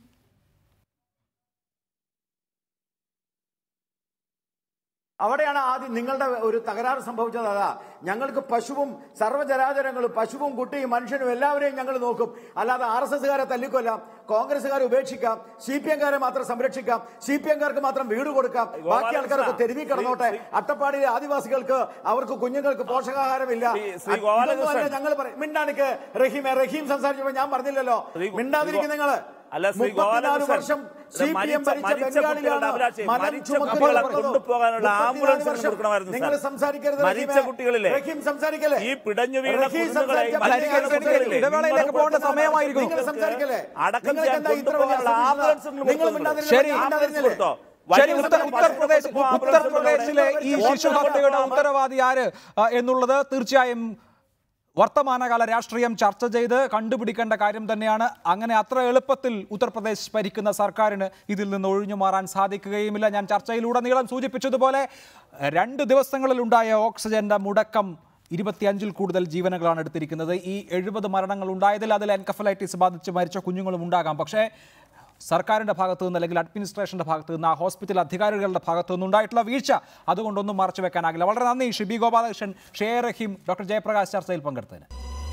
അവിടെയാണ് ആദ്യം നിങ്ങളുടെ ഒരു തകരാറ് സംഭവിച്ചത് അതാ ഞങ്ങൾക്ക് പശുവും സർവ്വചരാചരങ്ങളും പശുവും കുട്ടിയും മനുഷ്യനും എല്ലാവരെയും ഞങ്ങൾ നോക്കും അല്ലാതെ ആർ എസ് എസ്കാരെ തല്ലിക്കൊല്ലാം കോൺഗ്രസ്സുകാരെ ഉപേക്ഷിക്കാം സി പി എംകാരെ മാത്രം സംരക്ഷിക്കാം സി പി എംകാർക്ക് മാത്രം വീട് കൊടുക്കാം ബാക്കി ആൾക്കാർക്ക് തെരുവി കിടന്നോട്ടെ അട്ടപ്പാടിയിലെ ആദിവാസികൾക്ക് അവർക്ക് കുഞ്ഞുങ്ങൾക്ക് പോഷകാഹാരമില്ല ശ്രീ- ശ്രീ ഗോപാലകൃഷ്ണൻ. ഇതൊന്നുമല്ല ഞങ്ങൾ പറയും മിണ്ടാണിക്ക് റഹീമെ റഹീം സംസാരിച്ചപ്പോ ഞാൻ പറഞ്ഞില്ലല്ലോ ശ്രീ- മിണ്ടാതിരിക്കും നിങ്ങള് അല്ല, ശ്രീ മുപ്പത്തിനാല് ഗോപാലകൃഷ്ണൻ, വർഷം സി പി എം മരിച്ച- ഭരിച്ച മരിച്ച കുട്ടികളുടെ ബംഗാളിലാണ് അഭിലാഷേ, മനം മരിച്ച ചുമക്കുന്നത് കുട്ടികളെ പറഞ്ഞത്. കൊണ്ടുപോകാനുള്ള മുപ്പത്തിനാല് ആംബുലൻസ് വർഷം കൊടുക്കണമായിരുന്നു സാർ. നിങ്ങൾ സംസാരിക്കരുത് മരിച്ച റഹീമെ. കുട്ടികളില്ലേ? റഹീം സംസാരിക്കല്ലേ ഈ പിടഞ്ഞു വീണ റഹീം കുഞ്ഞുങ്ങളെ സംസാരിച്ച മരിച്ച മലയാള കുട്ടികളില്ലേ? കുട്ടികളില്ലേ? ഇടവേളയിലേക്ക് നിങ്ങൾ പോകേണ്ട സമയമായിരിക്കുന്നു. നിങ്ങൾ സംസാരിക്കല്ലേ അടക്കം നിങ്ങൾക്ക് ചെയ്യാൻ എന്താ ഇത്ര വലിയ കൊണ്ടുപോകാനുള്ള ആംബുലൻസ് അസൂയ? നിങ്ങൾ നിങ്ങൾ കൊടുത്തോ? മിണ്ടാതിരുന്നില്ല, ശരി. ഞാൻ ആംബുലൻസ് മിണ്ടാതിരുന്നില്ലേ? കൊടുത്തോ? ശരി വലിയ ഉത്തർ ഉത്തര- ഉത്തർപ്രദേശ് ആംബുലൻസ് ഉത്തർപ്രദേശിലെ ഈ കൊടുത്തോ? ശിശുഹത്യയുടെ ഉത്തരവാദി ആര് ആ, എന്നുള്ളത് തീർച്ചയായും വർത്തമാനകാല രാഷ്ട്രീയം ചർച്ച ചെയ്ത് കണ്ടുപിടിക്കേണ്ട കാര്യം തന്നെയാണ് അങ്ങനെ അത്ര എളുപ്പത്തിൽ ഉത്തർപ്രദേശ് ഭരിക്കുന്ന സർക്കാരിന് ഇതിൽ നിന്ന് ഒഴിഞ്ഞു മാറാൻ സാധിക്കുകയുമില്ല ഞാൻ ചർച്ചയിലുടനീളം സൂചിപ്പിച്ചതുപോലെ രണ്ട് ദിവസങ്ങളിലുണ്ടായ ഓക്സിജന്റെ മുടക്കം ഇരുപത്തിയഞ്ചിൽ കൂടുതൽ ജീവനുകളാണ് എടുത്തിരിക്കുന്നത് ഈ എഴുപത് മരണങ്ങൾ ഉണ്ടായതിൽ അതിൽ എൻകഫലൈറ്റിസ് ബാധിച്ച് മരിച്ച കുഞ്ഞുങ്ങളും ഉണ്ടാകാം പക്ഷേ സർക്കാരിൻ്റെ ഭാഗത്തു നിന്ന് അല്ലെങ്കിൽ അഡ്മിനിസ്ട്രേഷൻ്റെ ഭാഗത്തു നിന്ന് ആ ഹോസ്പിറ്റൽ അധികാരികളുടെ ഭാഗത്തു നിന്ന് ഉണ്ടായിട്ടുള്ള വീഴ്ച അതുകൊണ്ടൊന്നും മറച്ചു വെക്കാനാകില്ല വളരെ നന്ദി ഷിബി ഗോപാലകൃഷ്ണൻ ഷെയർ റഹീം ഡോക്ടർ ജയപ്രകാശ് ചർച്ചയിൽ പങ്കെടുത്തതിന്